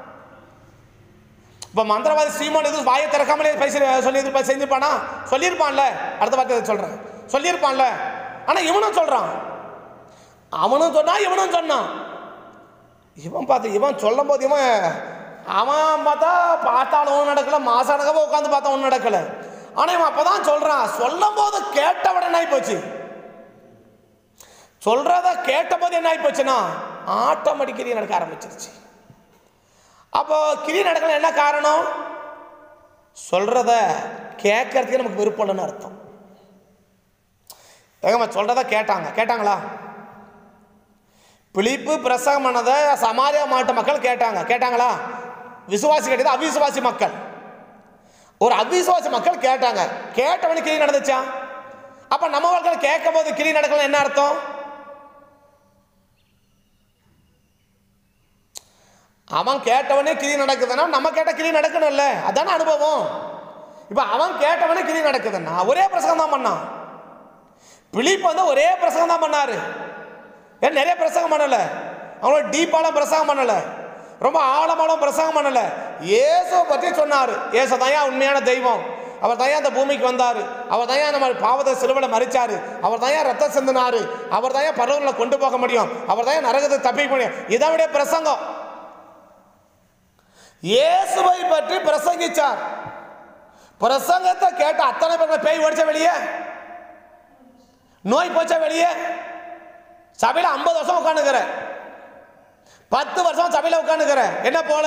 S1: இப்போ மந்திரவாதி சீமான் எதுவும் வாயை திறக்காமலே பேசி சொல்லி இது செஞ்சிருப்பானா சொல்லியிருப்பான்ல அடுத்த வார்த்தை சொல்கிறேன் சொல்லியிருப்பான்ல ஆனால் இவனும் சொல்கிறான் அவனும் சொன்னான் இவனும் சொன்னான் இவன் பார்த்து இவன் சொல்லும் போது இவன் அவன் பார்த்தா பார்த்தாலும் ஒன்றும் நடக்கல மாசானகவே உட்காந்து பார்த்தா ஒன்றும் நடக்கல ஆனால் இவன் அப்பதான் சொல்றான் சொல்லும் போது கேட்ட உடனே ஆகி போச்சு சொல்றத கேட்ட போது என்ன ஆகி போச்சுன்னா ஆட்டோமேட்டிக் நடக்க ஆரம்பிச்சிருச்சு அப்போ கிரி நடக்கல என்ன காரணம் சொல்றத கேட்கறதுக்கு நமக்கு விருப்பம் இல்லைன்னு அர்த்தம் ஏங்கம்மா சொல்றத கேட்டாங்க கேட்டாங்களா பிலிப்பு பிரசங்கம் பண்ணதை சமாரியா மாவட்ட மக்கள் கேட்டாங்க கேட்டாங்களா விசுவாசி கேட்டது அவிசுவாசி மக்கள் ஒரு அவிசுவாசி மக்கள் கேட்டாங்க கேட்டவனு கிளி நடந்துச்சா அப்ப நம்ம வாழ்க்கையில் கேட்கும் போது கிளி நடக்கல என்ன அர்த்தம் அவன் கேட்டவனே கிளி நடக்குதுன்னா நம்ம கேட்ட கிளி நடக்கணும்ல அதான அனுபவம் இப்ப அவன் கேட்டவனே கிளி நடக்குதுன்னா ஒரே பிரசங்கம் தான் பண்ணான் பிலிப் வந்து ஒரே பிரசங்கம் தான் பண்ணாரு ஏன் நிறைய பிரசங்கம் பண்ணல அவங்களோட டீப்பாலாம் பிரசங்கம் பண்ணல ரொம்ப ஆழமாலும் பிரசங்கம் பண்ணல இயேசுவை பற்றி சொன்னார் இயேசு தயா உண்மையான தெய்வம் அவர் தயா அந்த பூமிக்கு வந்தார் அவர் தயா நம்ம பாவத்தை சிலுவையில் மறிச்சாரு அவர் தயா ரத்தம் சிந்தினாரு அவர் தயா பருவங்களை கொண்டு போக முடியும் அவர் தயா நரகத்தை தப்பிக்க முடியும் இதை விட பிரசங்கம் இயேசுவை பற்றி பிரசங்கிச்சார் பிரசங்கத்தை கேட்ட அத்தனை பேர் பேய் ஓடிச்ச வெளியே நோய் போச்சா வெளியே சபையில் ஐம்பது வருஷம் உட்காந்துக்கிற பத்து வருஷம் சபையில் உட்காந்துக்கிற என்ன போல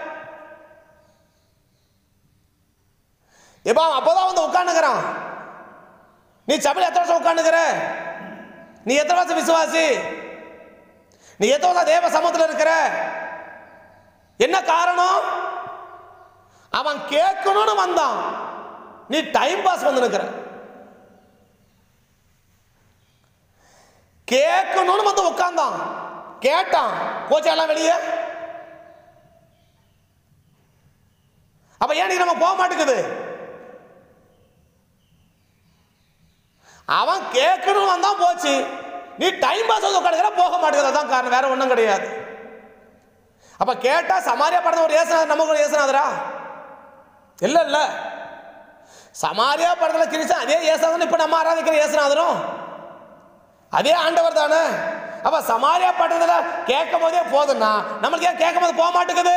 S1: இப்போ அவன் அப்போதான் வந்து உட்காந்துக்கிறான் நீ சபையில் எத்தனை வருஷம் உட்காந்துக்கிற நீ எத்தனை வருஷம் விசுவாசி நீ எத்தனை வருஷம் தேவ சமூகத்தில் இருக்கிற என்ன காரணம் அவன் கேட்கணும்னு வந்தான் நீ டைம் பாஸ் வந்து நிற்கிற கேட்கணும்னு வந்து உட்கார்ந்தான் கேட்டான் போச்சா எல்லாம் வெளியே அப்ப ஏன் நீ நம்ம போக மாட்டேங்குது அவன் கேட்கணும் வந்தான் போச்சு நீ டைம் பாஸ் வந்து உட்காந்துக்கிற போக மாட்டேங்குது அதான் காரணம் வேற ஒன்றும் கிடையாது அப்ப கேட்டா சமாரியா படத்த ஒரு ஏசுநாதர் நமக்கு ஒரு ஏசுநாதரா இல்ல இல்ல சமாரியா படத்துல கிரிச்சா அதே ஏசுநாதன் இப்ப நம்ம ஆராதிக்கிற ஏசுநாதரும் அதே ஆண்டவர் தானே அப்ப சமாரியா பட்டணத்துல கேட்கும் போதே போதும்னா நம்மளுக்கு ஏன் கேட்கும் போது போக மாட்டேங்குது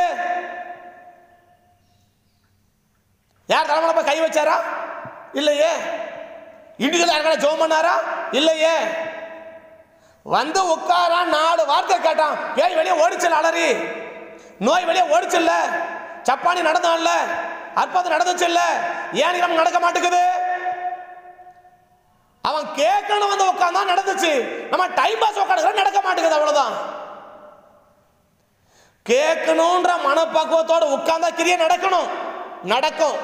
S1: யார் தலைமையில போய் கை வச்சாரா இல்லையே இண்டிவிஜுவல் யாருக்கான ஜோம் பண்ணாரா இல்லையே வந்து உட்காரா நாலு வார்த்தை கேட்டான் பேய் வெளியே ஓடிச்சல் அலறி நோய் வெளியே ஓடிச்சல்ல சப்பானி நடந்தான்ல அற்புதம் நடந்துச்சுல்ல ஏன் நம்ம நடக்க மாட்டேங்குது அவன் கேட்கணும் வந்து உட்காந்தா நடந்துச்சு நம்ம டைம் பாஸ் உட்காந்து நடக்க மாட்டேங்குது அவ்வளவுதான் கேட்கணுன்ற மனப்பக்குவத்தோட உட்கார்ந்தா கிரியை நடக்கணும் நடக்கும்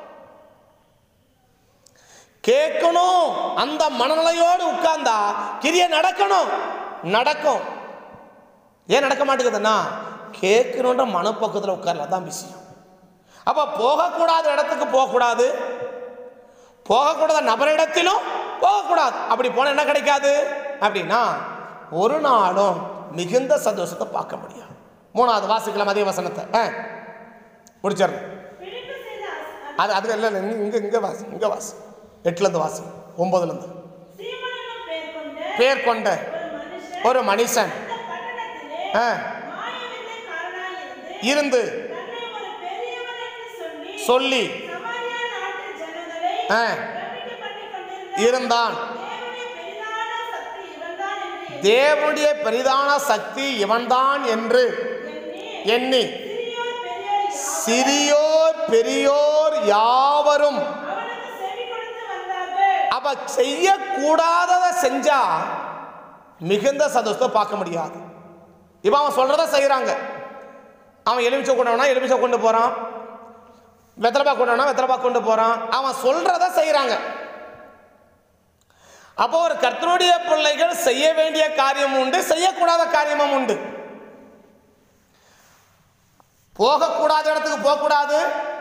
S1: கேட்கணும் அந்த மனநிலையோடு உட்கார்ந்தா கிரியை நடக்கணும் நடக்கும் ஏன் நடக்க மாட்டேங்குதுன்னா கேட்கணுன்ற மனப்பக்குவத்தில் உட்கார்ல தான் விஷயம் அப்போ போகக்கூடாத இடத்துக்கு போகக்கூடாது போகக்கூடாத நபரிடத்திலும் போகக்கூடாது அப்படி போனால் என்ன கிடைக்காது அப்படின்னா ஒரு நாளும் மிகுந்த சந்தோஷத்தை பார்க்க முடியாது மூணாவது வாசிக்கலாம் அதே வசனத்தை ஆ முடிச்சிடுறேன்
S2: பிடிப்பு செய்த அஸ்-
S1: அது அது இல்லை இல்லை இங்கே இங்கே வாசி இங்கே வாசி எட்டுலேருந்து வாசி ஒம்பதுலேருந்து
S2: சீமோன் பேர் கொண்ட
S1: பேர் கொண்ட
S2: ஒரு மனுஷன்
S1: ஒரு மனுஷன்
S2: அந்த பட்டணத்திலே
S1: ஆ,
S2: மாயவித்தைக்காரனாயிருந்து
S1: இருந்து
S2: தன்னை ஒரு பெரியவன் என்று சொல்லி
S1: சொல்லி
S2: சமாரியா நாட்டு ஜனங்களை
S1: ஆ,
S2: பிரமிக்க பண்ணிக் கொண்டிருந்த
S1: இருந்தான்
S2: தேவனுடைய பெரிதான சக்தி இவன்தான்
S1: தேவனுடைய பெரிதான சக்தி இவன்தான்
S2: என்று
S1: என்று
S2: எண்ணி
S1: எண்ணி
S2: சிறியோர் பெரியோர் யாவரும்
S1: சிறியோர் பெரியோர் யாவரும்
S2: அவனுக்கு செவி கொடுத்து வந்தார்கள்
S1: அவ செய்யக்கூடாததை செஞ்சா மிகுந்த சந்தோஷத்தை பார்க்க முடியாது இப்போ அவன் சொல்றத செய்கிறாங்க அவன் எலுமிச்சை கொண்டவனா எலுமிச்சை கொண்டு போறான் வெத்தலைப்பா கொண்டவனா வெத்தலைப்பா கொண்டு போறான் அவன் சொல்றத செய்கிறாங்க அப்போ ஒரு கர்த்தருடைய பிள்ளைகள் செய்ய வேண்டிய காரியம் உண்டு செய்யக்கூடாத காரியமும் உண்டு போகக்கூடாத இடத்துக்கு போகக்கூடாது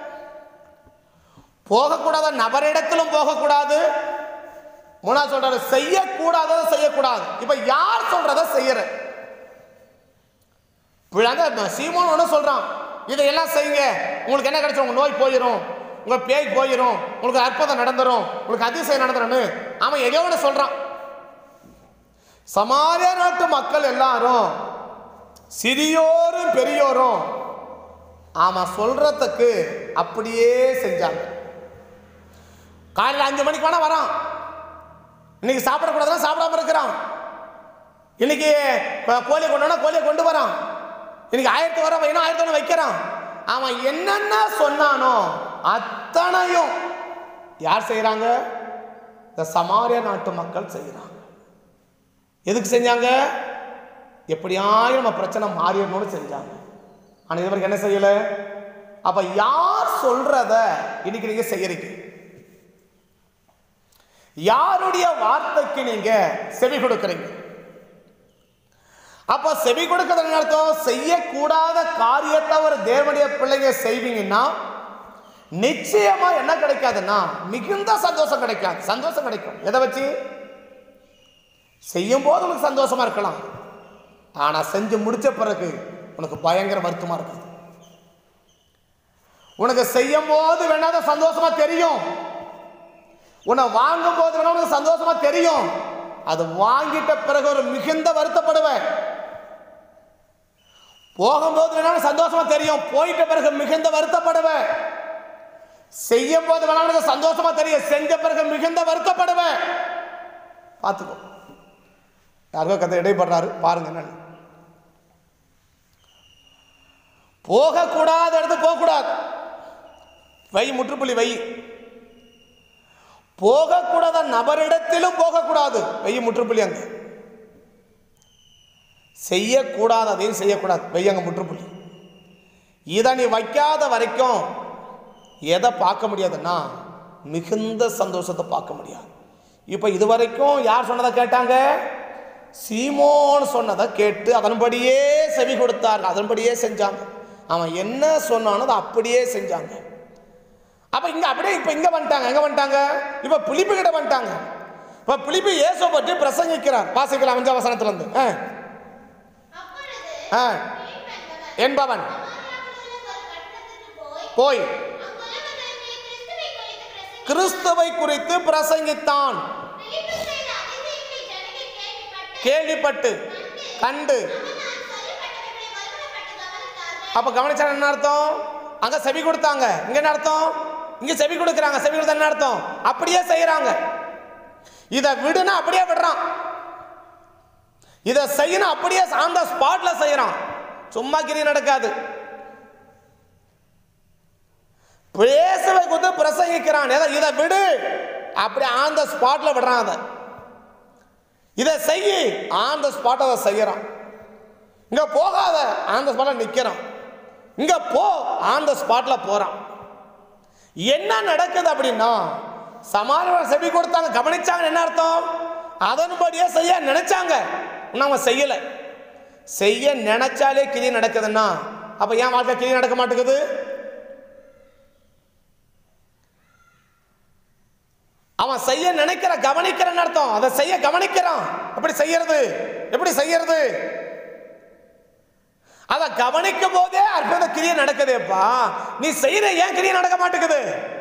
S1: போகக்கூடாத நபரிடத்திலும் போகக்கூடாது மூணாவது சொல்றாரு செய்யக்கூடாததை செய்யக்கூடாது இப்ப யார் சொல்றத செய்யற அந்த சீமோன் ஒன்று சொல்றான் இதையெல்லாம் செய்யுங்க உங்களுக்கு என்ன கிடைச்சிடும் உங்க நோய் போயிடும் உங்க பேய் போயிடும் உங்களுக்கு அற்புதம் நடந்துரும் உங்களுக்கு அதிசயம் நடந்துரும்னு அவன் எதையோ ஒன்று சொல்றான் சமாரிய நாட்டு மக்கள் எல்லாரும் சிறியோரும் பெரியோரும் அவன் சொல்றதுக்கு அப்படியே செஞ்சாங்க காலையில் அஞ்சு மணிக்கு வேணா வரான் இன்னைக்கு சாப்பிடக்கூடாதுன்னா சாப்பிடாம இருக்கிறான் இன்னைக்கு அஹ், கோழியை கொண்டு வரா கோழியை கொண்டு வரான் இன்னைக்கு ஆயிரத்தி வர வைனா ஆயிரத்தி ஒன்று வைக்கிறான் அவன் என்னென்ன சொன்னானோ அத்தனையும் யார் செய்கிறாங்க இந்த சமாரிய நாட்டு மக்கள் செய்கிறாங்க எதுக்கு செஞ்சாங்க எப்படியாயும் நம்ம பிரச்சனை மாறிடணும்னு செஞ்சாங்க ஆனால் இது வரைக்கும் என்ன செய்யல அப்ப யார் சொல்றத இன்னைக்கு நீங்க செய்யறீங்க யாருடைய வார்த்தைக்கு நீங்க செவி கொடுக்கறீங்க அப்ப செவி கொடுக்கறது அர்த்தம் செய்யக்கூடாத காரியத்தை ஒரு தேவனுடைய பிள்ளைங்க செய்வீங்கன்னா நிச்சயமா என்ன கிடைக்காதுன்னா மிகுந்த சந்தோஷம் கிடைக்காது சந்தோஷம் கிடைக்கும் எதை வச்சு செய்யும் போது உனக்கு சந்தோஷமா இருக்கலாம் ஆனா செஞ்சு முடிச்ச பிறகு உனக்கு பயங்கர வருத்தமா இருக்குது உனக்கு செய்யும் போது வேணாத சந்தோஷமா தெரியும் உன்னை வாங்கும் போது வேணா உனக்கு சந்தோஷமா தெரியும் அது வாங்கிட்ட பிறகு ஒரு மிகுந்த வருத்தப்படுவேன் போகும்போது வேணாலும் சந்தோஷமா தெரியும் போயிட்ட பிறகு மிகுந்த வருத்தப்படுவேன் செய்யும் போது வேணாலும் உனக்கு சந்தோஷமா தெரியும் செஞ்ச பிறகு மிகுந்த வருத்தப்படுவேன் பார்த்துக்கோ யாருக்கோ கதை இடைப்படுறாரு பாருங்க என்னன்னு போகக்கூடாத இடத்துக்கு போகக்கூடாது வை முற்றுப்புள்ளி வை போகக்கூடாத நபரிடத்திலும் போகக்கூடாது வை முற்றுப்புள்ளி அங்க செய்யக்கூடாததையும் செய்யக்கூடாது வை அங்க முற்றுப்புள்ளி இதை நீ வைக்காத வரைக்கும் எதை பார்க்க முடியாதுன்னா மிகுந்த சந்தோஷத்தை பார்க்க முடியாது இப்போ இது வரைக்கும் யார் சொன்னதை கேட்டாங்க சீமோன் சொன்னதை கேட்டு அதன்படியே செவி கொடுத்தார்கள் அதன்படியே செஞ்சாங்க அவன் என்ன சொன்னானோ அதை அப்படியே செஞ்சாங்க அப்ப இங்க அப்படியே இப்ப இங்க வந்துட்டாங்க எங்க வந்துட்டாங்க இப்ப பிலிப்பு கிட்ட வந்துட்டாங்க இப்ப பிலிப்பு இயேசு பற்றி பிரசங்கிக்கிறார் வாசிக்கலாம் அஞ்சாம் வசனத்துல இருந்து ஆ,
S2: அப்பொழுது
S1: ஆ,
S2: பிலிப்பு
S1: என்பவன்
S2: என்பவன் சமாரியாவில் உள்ள ஒரு பட்டணத்துக்கு போய்
S1: போய்
S2: அங்குள்ளவர்களுக்கு கிறிஸ்துவை குறித்து
S1: கிறிஸ்துவை குறித்து
S2: பிரசங்கித்தான்.
S1: பிரசங்கித்தான்
S2: பிலிப்பு செய்த அதிசயங்களை ஜனங்கள் கேள்விப்பட்டு
S1: கேள்விப்பட்டு
S2: கண்டு
S1: கண்டு அப்ப கவனிச்சா என்ன அர்த்தம் அங்க செவி கொடுத்தாங்க இங்க என்ன அர்த்தம் இங்க செவி கொடுக்குறாங்க செவி கொடுத்தா என்ன அர்த்தம் அப்படியே செய்யறாங்க இதை விடுனா அப்படியே விடுறான் இதை செய்யணும் அப்படியே ஆன் த ஸ்பாட்ல செய்யறான் சும்மா கிரி நடக்காது பேசுவை கொடுத்து பிரசங்கிக்கிறான் எதை இதை விடு அப்படி ஆன் த ஸ்பாட்ல விடுறான் அதை இதை செய்ய ஆன் த ஸ்பாட் அதை செய்யறான் இங்க போகாத ஆன் த ஸ்பாட்ல நிக்கிறான் இங்க போ ஆன் த ஸ்பாட்ல போறான் என்ன நடக்குது அப்படின்னா சமாதானம் செவி கொடுத்தாங்க கவனிச்சாங்க என்ன அர்த்தம் அதன்படியே செய்ய நினைச்சாங்க ஆனா அவங்க செய்யல செய்ய நினைச்சாலே கிளி நடக்குதுன்னா அப்ப ஏன் வாழ்க்கை கிளி நடக்க மாட்டேங்குது அவன் செய்ய நினைக்கிற கவனிக்கிறன்னு அர்த்தம் அதை செய்ய கவனிக்கிறான் எப்படி செய்யறது எப்படி செய்யறது அதை கவனிக்கும் போதே அற்புத கிரியை நடக்குதேப்பா நீ செய்யற ஏன் கிரியை நடக்க மாட்டேங்குது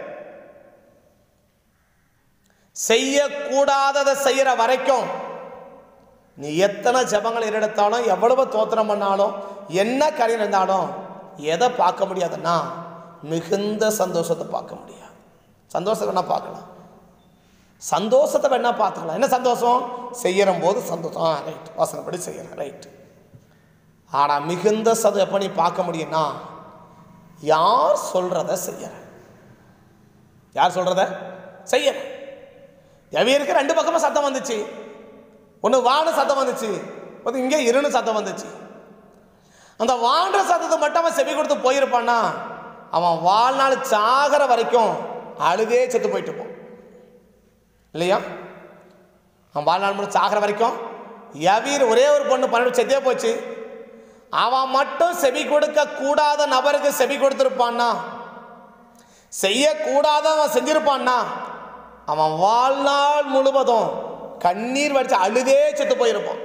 S1: செய்யக்கூடாததை செய்யற வரைக்கும் நீ எத்தனை ஜபங்கள் எடுத்தாலும் எவ்வளவு தோத்திரம் பண்ணாலும் என்ன காரியம் இருந்தாலும் எதை பார்க்க முடியாதுன்னா மிகுந்த சந்தோஷத்தை பார்க்க முடியாது சந்தோஷத்தை வேணா பார்க்கலாம் சந்தோஷத்தை வேணா பார்த்துக்கலாம் என்ன சந்தோஷம் செய்யற போது சந்தோஷம் ஆ ரைட் வாசனைப்படி செய்யறேன் ரைட் ஆனால் மிகுந்த சது எப்போ நீ பார்க்க முடியும்னா யார் சொல்றத செய்யற யார் சொல்றத செய்யற எவியருக்கு ரெண்டு பக்கமும் சத்தம் வந்துச்சு ஒன்று வான சத்தம் வந்துச்சு ஒரு இங்கே இருன்னு சத்தம் வந்துச்சு அந்த வான்ற சத்தத்தை மட்டும் அவன் செவி கொடுத்து போயிருப்பான்னா அவன் வாழ்நாள் சாகிற வரைக்கும் அழுதே செத்து போயிட்டு போ இல்லையா அவன் வாழ்நாள் முழு சாகிற வரைக்கும் யவீர் ஒரே ஒரு பொண்ணு பன்னெண்டு செத்தே போச்சு அவன் மட்டும் செவி கொடுக்க கூடாத நபருக்கு செவி கொடுத்துருப்பான்னா செய்யக்கூடாத அவன் செஞ்சிருப்பான்னா அவன் வாழ்நாள் முழுவதும் கண்ணீர் வடிச்சு அழுதே செத்து போயிருப்பான்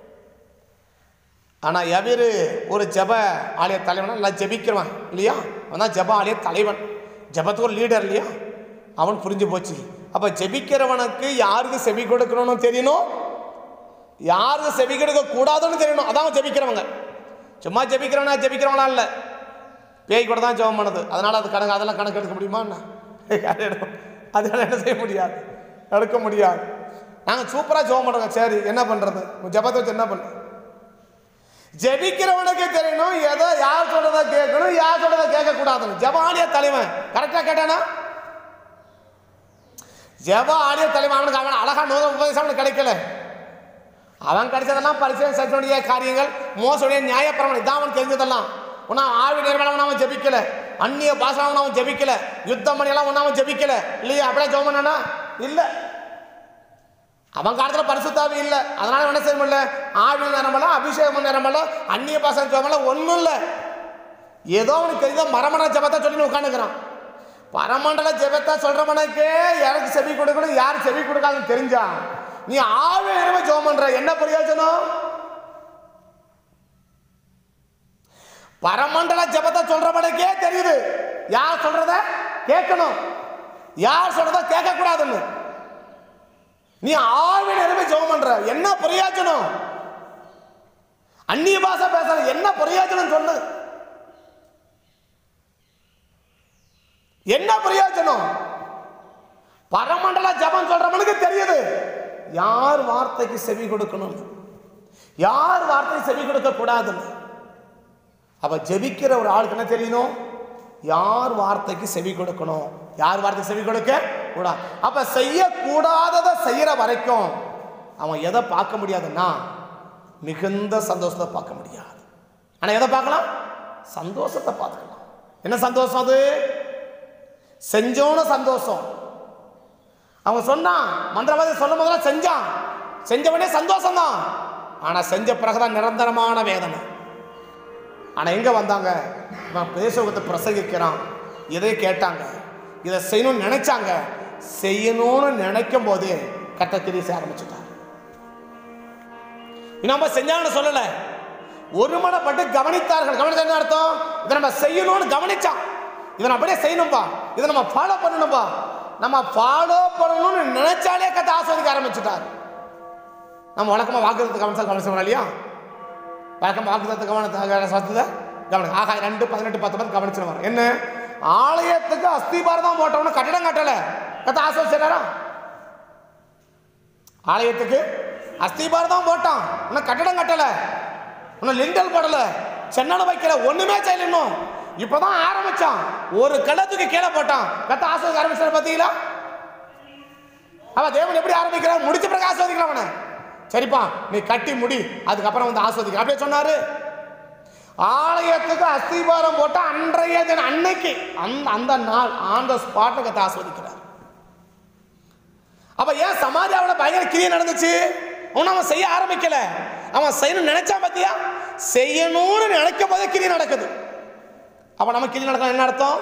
S1: ஆனா எவரு ஒரு ஜெப ஆலய தலைவனா நல்லா ஜெபிக்கிறவன் இல்லையா அவன் தான் ஜெப ஆலய தலைவன் ஜெபத்துக்கு ஒரு லீடர் இல்லையா அவன் புரிஞ்சு போச்சு அப்ப ஜெபிக்கிறவனுக்கு யாருக்கு செவி கொடுக்கணும்னு தெரியணும் யாருக்கு செவி கொடுக்க கூடாதுன்னு தெரியணும் அதான் அவன் ஜெபிக்கிறவங்க சும்மா ஜெபிக்கிறவனா ஜெபிக்கிறவனா இல்லை பேய் கூட தான் ஜெபம் பண்ணுது அதனால அது கணக்கு அதெல்லாம் கணக்கு எடுக்க முடியுமா என்ன அது எடுக்க- அதெல்லாம் என்ன செய்ய முடியாது எடுக்க முடியாது நாங்கள் சூப்பராக ஜெபம் பண்ணுறோங்க சரி என்ன பண்ணுறது ஜெபத்தை வச்சு என்ன பண்ணுறது ஜெபிக்கிறவனுக்கு தெரியணும் எதை யார் சொல்றதை கேட்கணும் யார் சொல்றதை கேட்கக்கூடாதுன்னு ஜெப ஆலய தலைவன் கரெக்டாக கேட்டானா ஜெப ஆலய தலைவன் அவனுக்கு அவன் அழகா நூறு உபதேசம் அவனுக்கு கிடைக்கல அவன் கிடைச்சதெல்லாம் பரிசீலனை செய்யக்கூடிய காரியங்கள் மோசடைய நியாயப்பிரமணம் இதான் அவன் தெரிஞ்சதெல்லாம் உன்னா ஆவி நேர்மலம் அவன் ஜெபிக்கல அந்நிய பாஷை அவன் ஜெபிக்கல யுத்தம் பண்ணியெல்லாம் ஒன்றும் அவன் ஜெபிக்கல இல்லையா அப்படியே ஜெபம் பண்ணானா இல்லை அவன் காலத்தில் பரிசுத்தாவி இல்லை அதனால அவன் என்ன செய்ய முடியல ஆவி நேரமல்ல அபிஷேகம் நேரமல்ல அந்நிய பாஷை ஜெபமல்ல ஒன்றும் இல்லை ஏதோ அவனுக்கு தெரிஞ்ச மரமண ஜெபத்தை சொல்லி உட்காந்துக்கிறான் பரமண்டல ஜெபத்தை சொல்றவனுக்கே எனக்கு செவி கொடுக்கணும் யார் செவி கொடுக்காதுன்னு தெரிஞ்சா நீ ஆவி நேரமே ஜெபம் பண்ற என்ன பிரயோஜனம் பரமண்டல ஜெபத்தை சொல்றவனுக்கே தெரியுது யார் சொல்றத கேட்கணும் யார் சொல்றத கேட்க கூடாதுன்னு நீ ஆவி நேரமே ஜெபம் பண்ற என்ன பிரயோஜனம் அந்நிய பாஷை பேசுற என்ன பிரயோஜனம் சொல்லு என்ன பிரயோஜனம் பரமண்டல ஜபம் சொல்றவனுக்கு தெரியுது யார் வார்த்தைக்கு செவி கொடுக்கணும் யார் வார்த்தைக்கு செவி கொடுக்க கூடாதுன்னு அப்ப ஜெபிக்கிற ஒரு ஆளுக்கு என்ன தெரியணும் யார் வார்த்தைக்கு செவி கொடுக்கணும் யார் வார்த்தைக்கு செவி கொடுக்க கூடாது அப்ப செய்யக்கூடாததை செய்யற வரைக்கும் அவன் எதை பார்க்க முடியாதுன்னா மிகுந்த சந்தோஷத்தை பார்க்க முடியாது ஆனா எதை பார்க்கலாம் சந்தோஷத்தை பார்க்கலாம் என்ன சந்தோஷம் அது செஞ்சோன்னு சந்தோஷம் அவன் சொன்னான் மந்திரவாதி சொல்லும் போதெல்லாம் செஞ்சான் செஞ்சவனே சந்தோஷம் தான் ஆனா செஞ்ச பிறகுதான் நிரந்தரமான வேதனை ஆனா எங்க வந்தாங்க இவன் பேசுவத்தை பிரசங்கிக்கிறான் இதை கேட்டாங்க இதை செய்யணும்னு நினைச்சாங்க செய்யணும்னு நினைக்கும் போதே கட்ட கிரிசை ஆரம்பிச்சுட்டாங்க நம்ம செஞ்சாங்கன்னு சொல்லல ஒருமனப்பட்டு கவனித்தார்கள் கவனித்த என்ன அர்த்தம் இதை நம்ம செய்யணும்னு கவனிச்சான் இதை நம்ம அப்படியே செய்யணும்பா இதை நம்ம ஃபாலோ பண்ணணும்பா நம்ம ஃபாலோ பண்ணணும்னு நினைச்சாலே கத்த ஆஸ்வதிக்க ஆரம்பிச்சுட்டார் நம்ம வழக்கமாக வாக்குறது கவனிச்சா கவனிச்சோம் இல்லையா வழக்கம் வாக்குத்தத்தை கவனத்தை சத்தத்தை கவனம் ஆகா ரெண்டு பதினெட்டு பத்தொன்பது கவனிச்சு வரும் என்ன ஆலயத்துக்கு அஸ்திபாரம் தான் போட்டவனு கட்டடம் கட்டல கத்த ஆசோசியரா ஆலயத்துக்கு அஸ்திபாரம் தான் போட்டான் இன்னும் கட்டடம் கட்டல இன்னும் லிண்டல் போடல சென்னல வைக்கல ஒண்ணுமே செய்யல இன்னும் இப்பதான் ஆரம்பிச்சான் ஒரு கடத்துக்கு கீழே போட்டான் கத்த ஆசோசி ஆரம்பிச்சாரு பாத்தீங்களா அவன் தேவன் எப்படி ஆரம்பிக்கிறான் முடிச்ச பிறகு ஆஸ்வதிக்கலாம் அவனை சரிப்பா நீ கட்டி முடி அதுக்கப்புறம் வந்து ஆஸ்வதிக்க அப்படியே சொன்னாரு ஆலயத்துக்கு அஸ்திபாரம் போட்ட அன்றைய தினம் அன்னைக்கு அந்த அந்த நாள் ஆன் த ஸ்பாட்டை கத்த ஆஸ்வதிக்கிறார் அப்ப ஏன் சமாஜாவில் பயங்கர கிரியை நடந்துச்சு அவன் அவன் செய்ய ஆரம்பிக்கல அவன் செய்யணும்னு நினைச்சான் பாத்தியா செய்யணும்னு நினைக்கும் போதே கிரி நடக்குது அப்ப நம்ம கிரி நடக்க என்ன அர்த்தம்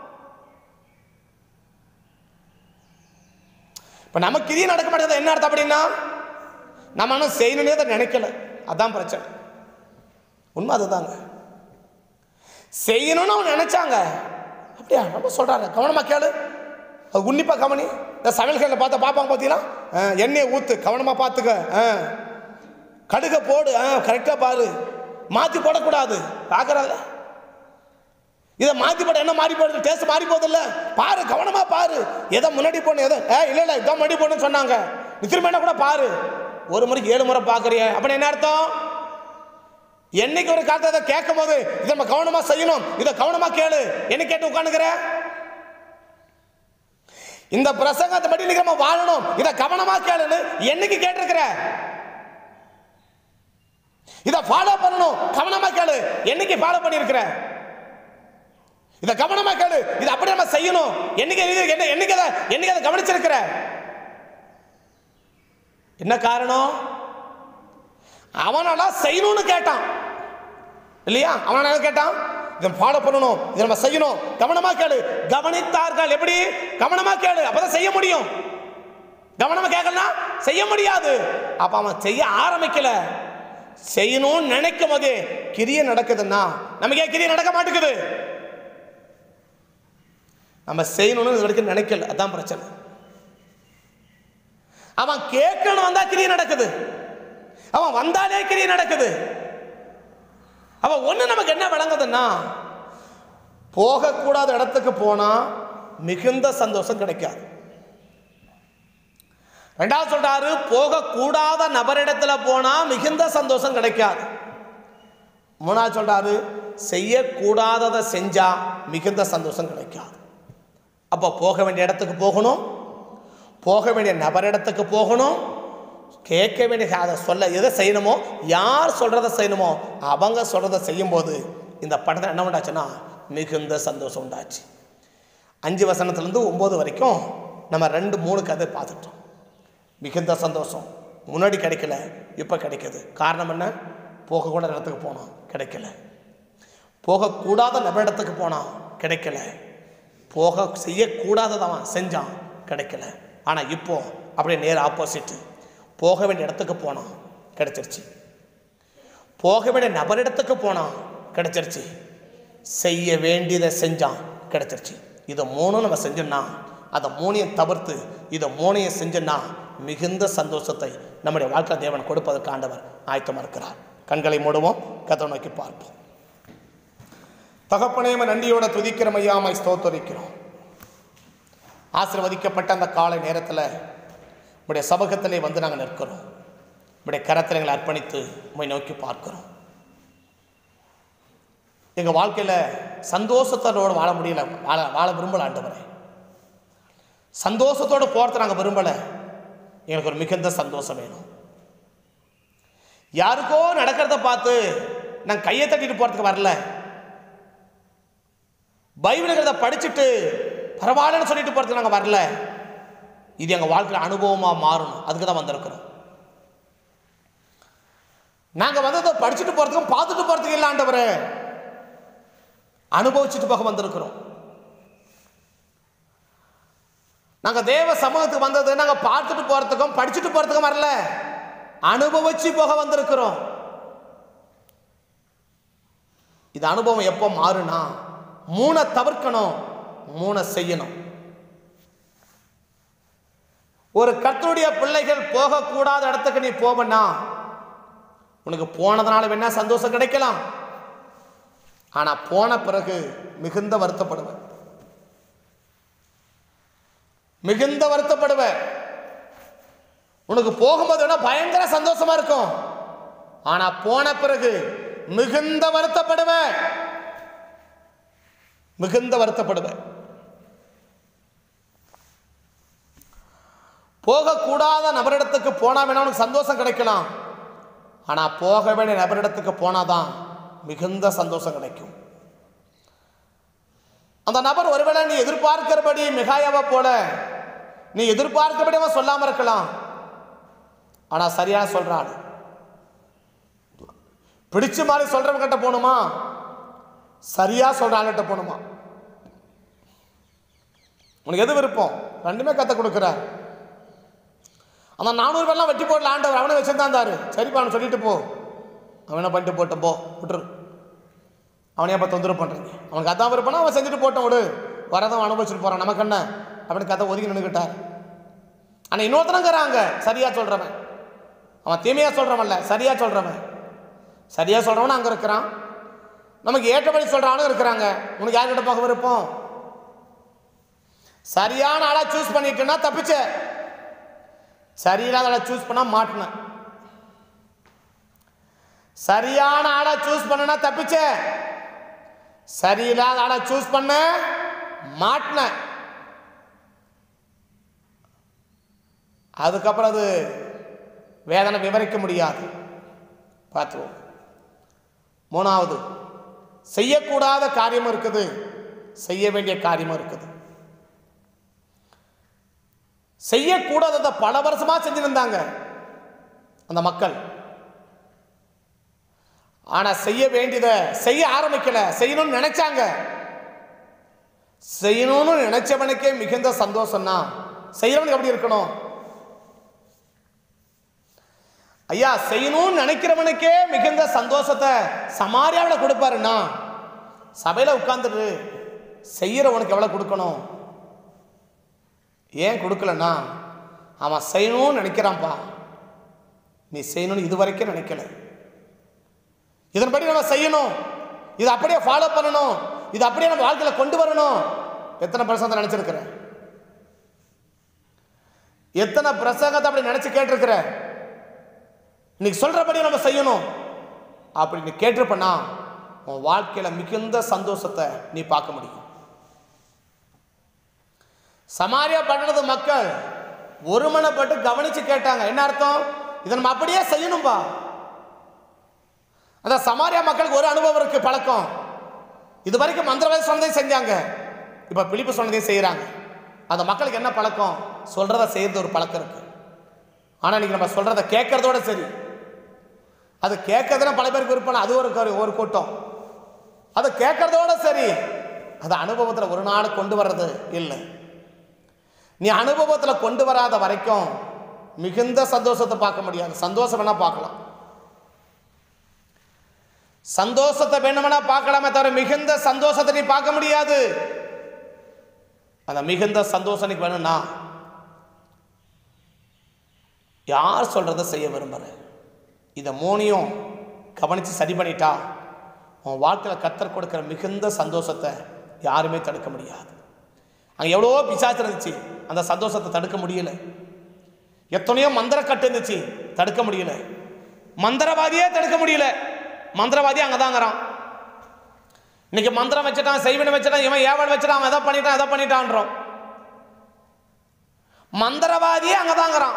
S1: இப்போ நம்ம கிரியை நடக்க மாட்டேங்குது என்ன அர்த்தம் அப்படின்னா நம்ம ஆனால் செய்யணுன்னே அதை நினைக்கல அதான் பிரச்சனை உண்மை அதுதாங்க செய்யணும்னு அவங்க நினைச்சாங்க அப்படியா ரொம்ப சொல்றாரு கவனமா கேளு அது உன்னிப்பா கவனி இந்த சமையல்களில் பார்த்தா பார்ப்பாங்க பார்த்தீங்களா ஆ, எண்ணெயை ஊத்து கவனமா பார்த்துக்க ஆ. கடுகை போடு ஆ கரெக்டாக பாரு மாற்றி போடக்கூடாது பார்க்குறாங்க இதை மாற்றி போட என்ன மாறி போடுது டேஸ்ட் மாறி போகுதுல்ல பாரு கவனமா பாரு எதை முன்னாடி போடணும் எதை ஏ இல்லை இல்லை இதான் முன்னாடி போடணும்னு சொன்னாங்க நீ திரும்ப என்ன கூட பாரு ஒரு முறைக்கு ஏழு முறை பார்க்குறிய அப்படின்னு என்ன அர்த்தம் என்னைக்கு ஒரு காலத்தை இதை கேட்கும் போது இதை நம்ம கவனமா செய்யணும் இதை கவனமா கேளு என்ன கேட்டு உட்காந்துக்கிற இந்த பிரசங்கத்தை படி இன்னைக்கு நம்ம வாழணும் இதை கவனமா கேளுன்னு என்னைக்கு கேட்டிருக்கிற இதை ஃபாலோ பண்ணணும் கவனமா கேளு என்னைக்கு ஃபாலோ பண்ணியிருக்கிற இதை கவனமா கேளு இது அப்படி நம்ம செய்யணும் என்னைக்கு இது- என்ன என்னைக்கு அதை என்னைக்கு அதை கவனிச்சிருக்கிற என்ன காரணம் அவனால செய்யணும்னு கேட்டான் இல்லையா அவனால என்ன கேட்டான் இதை ஃபாலோ பண்ணணும் இதை நம்ம செய்யணும் கவனமா கேளு கவனித்தார்கள் எப்படி கவனமா கேளு அப்பதான் செய்ய முடியும் கவனமா கேட்கலனா செய்ய முடியாது அப்ப அவன் செய்ய ஆரம்பிக்கல செய்யணும்னு நினைக்கும் போதே கிரியை நடக்குதுன்னா நமக்கு ஏன் கிரியை நடக்க மாட்டேங்குது நம்ம செய்யணும்னு இது வரைக்கும் நினைக்கல அதான் பிரச்சனை அவன் கேட்கணும் வந்தா கிரியை நடக்குது அவன் வந்தாலே கிரியை நடக்குது அவன் ஒண்ணு நமக்கு என்ன விளங்குதுன்னா போகக்கூடாத இடத்துக்கு போனா மிகுந்த சந்தோஷம் கிடைக்காது ரெண்டாவது சொல்றாரு போகக்கூடாத நபரிடத்துல போனா மிகுந்த சந்தோஷம் கிடைக்காது மூணாவது சொல்றாரு செய்யக்கூடாததை செஞ்சா மிகுந்த சந்தோஷம் கிடைக்காது அப்போ போக வேண்டிய இடத்துக்கு போகணும் போக வேண்டிய நபரிடத்துக்கு போகணும் கேட்க வேண்டிய அதை சொல்ல எதை செய்யணுமோ யார் சொல்கிறத செய்யணுமோ அவங்க சொல்கிறத செய்யும்போது இந்த படத்தில் என்ன உண்டாச்சுன்னா மிகுந்த சந்தோஷம் உண்டாச்சு அஞ்சு வசனத்துலேருந்து ஒம்பது வரைக்கும் நம்ம ரெண்டு மூணு கதை பார்த்துட்டோம் மிகுந்த சந்தோஷம் முன்னாடி கிடைக்கல இப்போ கிடைக்குது காரணம் என்ன போகக்கூட இடத்துக்கு போனோம் கிடைக்கல போகக்கூடாத நபரிடத்துக்கு போனான் கிடைக்கல போக செய்யக்கூடாததவன் செஞ்சான் கிடைக்கல ஆனால் இப்போ அப்படியே நேர் ஆப்போசிட்டு போக வேண்டிய இடத்துக்கு போனான் கிடைச்சிருச்சு போக வேண்டிய நபரிடத்துக்கு போனான் கிடைச்சிருச்சு செய்ய வேண்டியதை செஞ்சான் கிடைச்சிருச்சு இதை மூணும் நம்ம செஞ்சோம்னா அதை மூணையும் தவிர்த்து இதை மூணையும் செஞ்சோம்னா மிகுந்த சந்தோஷத்தை நம்முடைய வாழ்க்கை தேவன் கொடுப்பதற்கு ஆண்டவர் ஆயத்தமாக இருக்கிறார் கண்களை மூடுவோம் கதை நோக்கி பார்ப்போம் தகப்பனேம நன்றியோட துதிக்கிற மையாமை ஸ்தோத்தரிக்கிறோம் ஆசிர்வதிக்கப்பட்ட அந்த காலை நேரத்தில் உடைய சமூகத்திலே வந்து நாங்கள் நிற்கிறோம் உடைய கரத்தில் எங்களை அர்ப்பணித்து உம்மை நோக்கி பார்க்கிறோம் எங்கள் வாழ்க்கையில் சந்தோஷத்தோடு வாழ முடியல வாழ வாழ விரும்பல ஆண்டவரே சந்தோஷத்தோடு போகிறத நாங்கள் விரும்பலை எங்களுக்கு ஒரு மிகுந்த சந்தோஷம் வேணும் யாருக்கோ நடக்கிறத பார்த்து நான் கையை தட்டிட்டு போகிறதுக்கு வரல பைபிளுங்கிறத படிச்சுட்டு பரவாயில்லன்னு சொல்லிட்டு போகிறதுக்கு நாங்கள் வரல இது எங்கள் வாழ்க்கையில் அனுபவமாக மாறணும் அதுக்கு தான் வந்திருக்கிறோம் நாங்கள் வந்ததை படிச்சுட்டு போகிறதுக்கும் பார்த்துட்டு போகிறதுக்கு இல்லை ஆண்டவரே அனுபவிச்சுட்டு போக வந்திருக்கிறோம் நாங்கள் தேவ சமூகத்துக்கு வந்தது நாங்கள் பார்த்துட்டு போகிறதுக்கும் படிச்சுட்டு போகிறதுக்கும் வரல அனுபவிச்சு போக வந்திருக்கிறோம் இது அனுபவம் எப்போ மாறுனா மூணை தவிர்க்கணும் மூணை செய்யணும் ஒரு கர்த்தருடைய பிள்ளைகள் போகக்கூடாத இடத்துக்கு நீ போவனா உனக்கு போனதுனால வேணா சந்தோஷம் கிடைக்கலாம் ஆனா போன பிறகு மிகுந்த வருத்தப்படுவேன் மிகுந்த வருத்தப்படுவேன் உனக்கு போகும்போது வேணா பயங்கர சந்தோஷமா இருக்கும் ஆனா போன பிறகு மிகுந்த வருத்தப்படுவேன் மிகுந்த வருத்தப்படுவேன் போகக்கூடாத நபரிடத்துக்கு போனா வேணா உனக்கு சந்தோஷம் கிடைக்கலாம் ஆனா போக வேண்டிய நபரிடத்துக்கு போனாதான் மிகுந்த சந்தோஷம் கிடைக்கும் அந்த நபர் ஒருவேளை நீ எதிர்பார்க்கிறபடி மிகாயாவை போல நீ எதிர்பார்க்கிறபடி அவன் சொல்லாம இருக்கலாம் ஆனா சரியான சொல்றான் பிடிச்ச மாதிரி சொல்றவங்க கிட்ட போகணுமா சரியா சொல்ற ஆளுகிட்ட போகணுமா உனக்கு எது விருப்பம் ரெண்டுமே கத்த கொடுக்குறார் அந்த நானூறு பேர்லாம் வெட்டி போடல ஆண்டவர் அவனை வச்சுருந்தான் தாரு சரிப்பா அவனை சொல்லிட்டு போ அவனை பண்ணிட்டு போட்டோம் போ விட்டுரு அவனையே அப்போ தொந்தரவு பண்ணுறீங்க அவனுக்கு அதான் விருப்பம்னா அவன் செஞ்சுட்டு போட்டோம் விடு வரதான் அனுபவிச்சுட்டு போகிறான் நமக்கு என்ன அப்படின்னு கதை ஒதுக்கி நின்றுக்கிட்டார் ஆனால் இன்னொருத்தனங்கிறாங்க சரியாக சொல்கிறவன் அவன் தீமையாக சொல்கிறவன்ல சரியாக சொல்கிறவன் சரியாக சொல்கிறவன் அங்கே இருக்கிறான் நமக்கு ஏற்றபடி சொல்கிறானும் இருக்கிறாங்க உனக்கு யார்கிட்ட போக விருப்பம் சரியான ஆளா சூஸ் பண்ணிட்டுன்னா தப்பிச்ச சரியில்லாத ஆளை சூஸ் பண்ணா மாட்டின சரியான ஆளை சூஸ் பண்ணனா தப்பிச்ச சரியில்லாத ஆளை சூஸ் பண்ண மாட்டின அதுக்கப்புறம் அது வேதனை விவரிக்க முடியாது பார்த்துவோம் மூணாவது செய்யக்கூடாத காரியமும் இருக்குது செய்ய வேண்டிய காரியமும் இருக்குது செய்யக்கூடாததை பல வருஷமா செஞ்சிருந்தாங்க அந்த மக்கள் ஆனா செய்ய வேண்டியதை செய்ய ஆரம்பிக்கல செய்யணும்னு நினைச்சாங்க செய்யணும்னு நினைச்சவனுக்கே மிகுந்த சந்தோஷம்னா செய்யறவனுக்கு எப்படி இருக்கணும் ஐயா செய்யணும்னு நினைக்கிறவனுக்கே மிகுந்த சந்தோஷத்தை சமாரியாவில் கொடுப்பாருன்னா சபையில் உட்காந்துட்டு செய்யறவனுக்கு எவ்வளோ கொடுக்கணும் ஏன் கொடுக்கலன்னா அவன் செய்யணும்னு நினைக்கிறான்ப்பா நீ செய்யணும்னு இது வரைக்கும் நினைக்கல இதன்படி நம்ம செய்யணும் இதை அப்படியே ஃபாலோ பண்ணணும் இது அப்படியே நம்ம வாழ்க்கையில் கொண்டு வரணும் எத்தனை பிரசங்கத்தை நினச்சிருக்கிற எத்தனை பிரசங்கத்தை அப்படி நினச்சி கேட்டிருக்கிற இன்னைக்கு சொல்கிறபடி நம்ம செய்யணும் அப்படி நீ கேட்டிருப்பனா உன் வாழ்க்கையில் மிகுந்த சந்தோஷத்தை நீ பார்க்க முடியும் சமாரியா பண்ணுறது மக்கள் ஒருமனப்பட்டு கவனிச்சு கேட்டாங்க என்ன அர்த்தம் இதை நம்ம அப்படியே செய்யணும்பா அந்த சமாரியா மக்களுக்கு ஒரு அனுபவம் இருக்கு பழக்கம் இது வரைக்கும் மந்திரவாதி சொன்னதையும் செஞ்சாங்க இப்போ பிலிப்பு சொன்னதையும் செய்கிறாங்க அந்த மக்களுக்கு என்ன பழக்கம் சொல்றத செய்யறது ஒரு பழக்கம் இருக்கு ஆனால் இன்னைக்கு நம்ம சொல்றத கேட்கறதோட சரி அது கேட்கறதுனா பல பேருக்கு விருப்பம் அது ஒரு கரு- ஒரு கூட்டம் அது கேட்கறதோட சரி அது அனுபவத்தில் ஒரு நாள் கொண்டு வர்றது இல்லை நீ அனுபவத்தில் கொண்டு வராத வரைக்கும் மிகுந்த சந்தோஷத்தை பார்க்க முடியாது சந்தோஷம் வேணா பார்க்கலாம் சந்தோஷத்தை வேணுமெனா பார்க்கலாமே தவிர மிகுந்த சந்தோஷத்தை நீ பார்க்க முடியாது அந்த மிகுந்த சந்தோஷம் நீக்கு வேணும்னா யார் சொல்றதை செய்ய விரும்புற இதை மூணையும் கவனித்து சரி பண்ணிட்டா உன் வாழ்க்கையில் கத்தர் கொடுக்குற மிகுந்த சந்தோஷத்தை யாருமே தடுக்க முடியாது அங்கே எவ்வளோ பிசாசு இருந்துச்சு அந்த சந்தோஷத்தை தடுக்க முடியல எத்தனையோ மந்திரக்கட்டு இருந்துச்சு தடுக்க முடியல மந்திரவாதியே தடுக்க முடியல மந்திரவாதி அங்கே தாங்கிறான் இன்னைக்கு மந்திரம் வச்சுட்டான் செய்வனை வச்சுட்டான் இவன் ஏவல் வச்சுட்டான் அவன் எதை பண்ணிட்டான் எதை பண்ணிட்டான்றோம் மந்திரவாதியே அங்கே தாங்கிறான்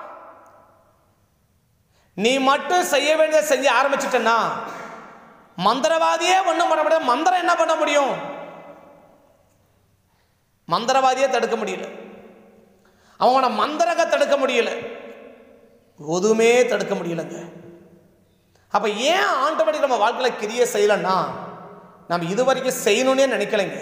S1: நீ மட்டும் செய்ய வேண்டியதை செய்ய ஆரம்பிச்சிட்டன்னா மந்திரவாதியே ஒன்றும் பண்ண முடியாது மந்திரம் என்ன பண்ண முடியும் மந்திரவாதியே தடுக்க முடியல அவங்களோட மந்திரக தடுக்க முடியல எதுவுமே தடுக்க முடியலங்க அப்ப ஏன் ஆண்டபடி நம்ம வாழ்க்கையில் கிரிய செய்யலைன்னா நம்ம இது வரைக்கும் செய்யணும்னே நினைக்கலைங்க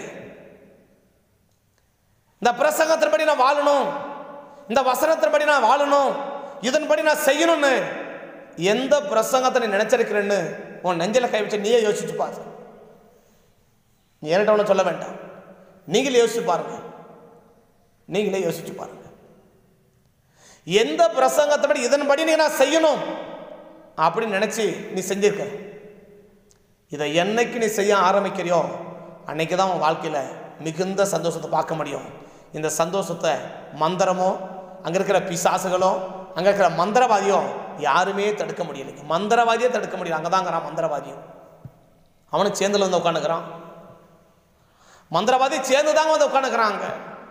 S1: இந்த பிரசங்கத்தின்படி நான் வாழணும் இந்த வசனத்தின்படி நான் வாழணும் இதன்படி நான் செய்யணும்னு எந்த பிரசங்கத்தை நீ நினைச்சிருக்கிறேன்னு உன் நெஞ்சில கை வச்சு நீயே யோசிச்சு பாரு நீ என்கிட்ட ஒன்றும் சொல்ல வேண்டாம் நீங்களே யோசிச்சு பாருங்க நீங்களே யோசிச்சு பாருங்க எந்த பிரசங்கத்தை படி இதன்படி நீ நான் செய்யணும் அப்படின்னு நினச்சி நீ செஞ்சிருக்க இதை என்னைக்கு நீ செய்ய ஆரம்பிக்கிறியோ அன்னைக்கு தான் உன் வாழ்க்கையில் மிகுந்த சந்தோஷத்தை பார்க்க முடியும் இந்த சந்தோஷத்தை மந்திரமோ அங்கே இருக்கிற பிசாசுகளோ அங்கே இருக்கிற மந்திரவாதியோ யாருமே தடுக்க முடியலைங்க மந்திரவாதியே தடுக்க முடியல அங்கே தாங்கிறான் மந்திரவாதியும் அவனும் சேர்ந்துல வந்து உட்காந்துக்கிறான் மந்திரவாதி சேர்ந்து தாங்க வந்து உட்காந்துக்கிறாங்க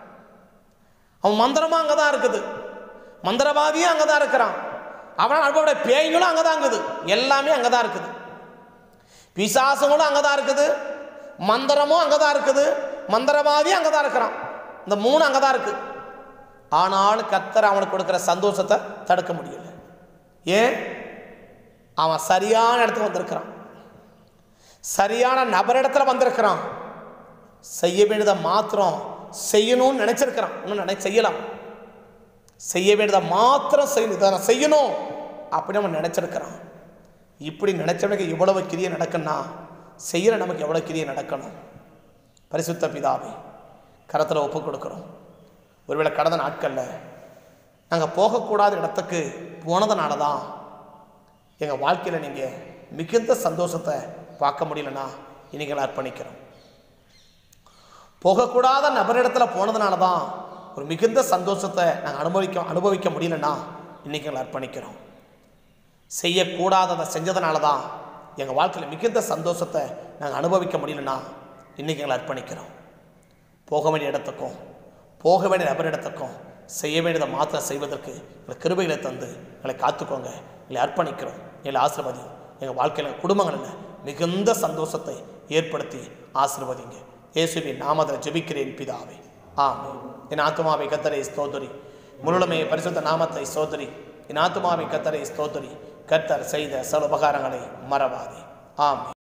S1: அவன் மந்திரமும் அங்கே தான் இருக்குது மந்திரவாதியும் அங்கே தான் இருக்கிறான் அவனால் அனுப்பப்பட பேய்களும் அங்கே தான் இருக்குது எல்லாமே அங்கே தான் இருக்குது பிசாசுங்களும் அங்கே தான் இருக்குது மந்திரமும் அங்கே தான் இருக்குது மந்திரவாதியும் அங்கே தான் இருக்கிறான் இந்த மூணு அங்கே தான் இருக்குது ஆனாலும் கத்தர் அவனுக்கு கொடுக்குற சந்தோஷத்தை தடுக்க முடியல ஏன் அவன் சரியான இடத்துக்கு வந்திருக்கிறான் சரியான நபரிடத்துல வந்திருக்கிறான் செய்ய வேண்டியதை மாத்திரம் செய்யணும்னு நினைச்சிருக்கிறான் இன்னும் நினை செய்யலாம் செய்ய வேண்டியதை மாத்திரம் செய்யணும் இதை நான் செய்யணும் அப்படின்னு அவன் நினைச்சிருக்கிறான் இப்படி நினைச்சவனுக்கு இவ்வளவு கிரியை நடக்குன்னா செய்கிற நமக்கு எவ்வளோ கிரியை நடக்கணும் பரிசுத்த பிதாவை கரத்தில் ஒப்பு கொடுக்குறோம் ஒருவேளை கடந்த நாட்களில் நாங்கள் போகக்கூடாத இடத்துக்கு போனதுனால தான் எங்கள் வாழ்க்கையில் நீங்கள் மிகுந்த சந்தோஷத்தை பார்க்க முடியலன்னா இன்னைக்கு அர்ப்பணிக்கிறோம் போகக்கூடாத நபரிடத்துல போனதுனால தான் ஒரு மிகுந்த சந்தோஷத்தை நாங்கள் அனுபவிக்க அனுபவிக்க முடியலன்னா இன்னைக்கு எங்களை அர்ப்பணிக்கிறோம் செய்யக்கூடாததை செஞ்சதுனால தான் எங்கள் வாழ்க்கையில் மிகுந்த சந்தோஷத்தை நாங்கள் அனுபவிக்க முடியலன்னா இன்னைக்கு எங்களை அர்ப்பணிக்கிறோம் போக வேண்டிய இடத்துக்கும் போக வேண்டிய நபரிடத்துக்கும் செய்ய வேண்டியதை மாத்திரம் செய்வதற்கு எங்களை கிருபைகளை தந்து எங்களை காத்துக்கோங்க எங்களை அர்ப்பணிக்கிறோம் எங்களை ஆசீர்வதியும் எங்கள் வாழ்க்கையில் எங்கள் குடும்பங்களில் மிகுந்த சந்தோஷத்தை ஏற்படுத்தி ஆசீர்வதிங்க இயேசுவின் நாமத்தில் ஜெபிக்கிறேன் பிதாவே ஆமே என் ஆத்துமாவை கத்தரை ஸ்தோதரி முழுமை பரிசுத்த நாமத்தை சோதரி என் ஆத்துமாவை கத்தரை ஸ்தோதரி கத்தர் செய்த சல உபகாரங்களை மறவாதே ஆமே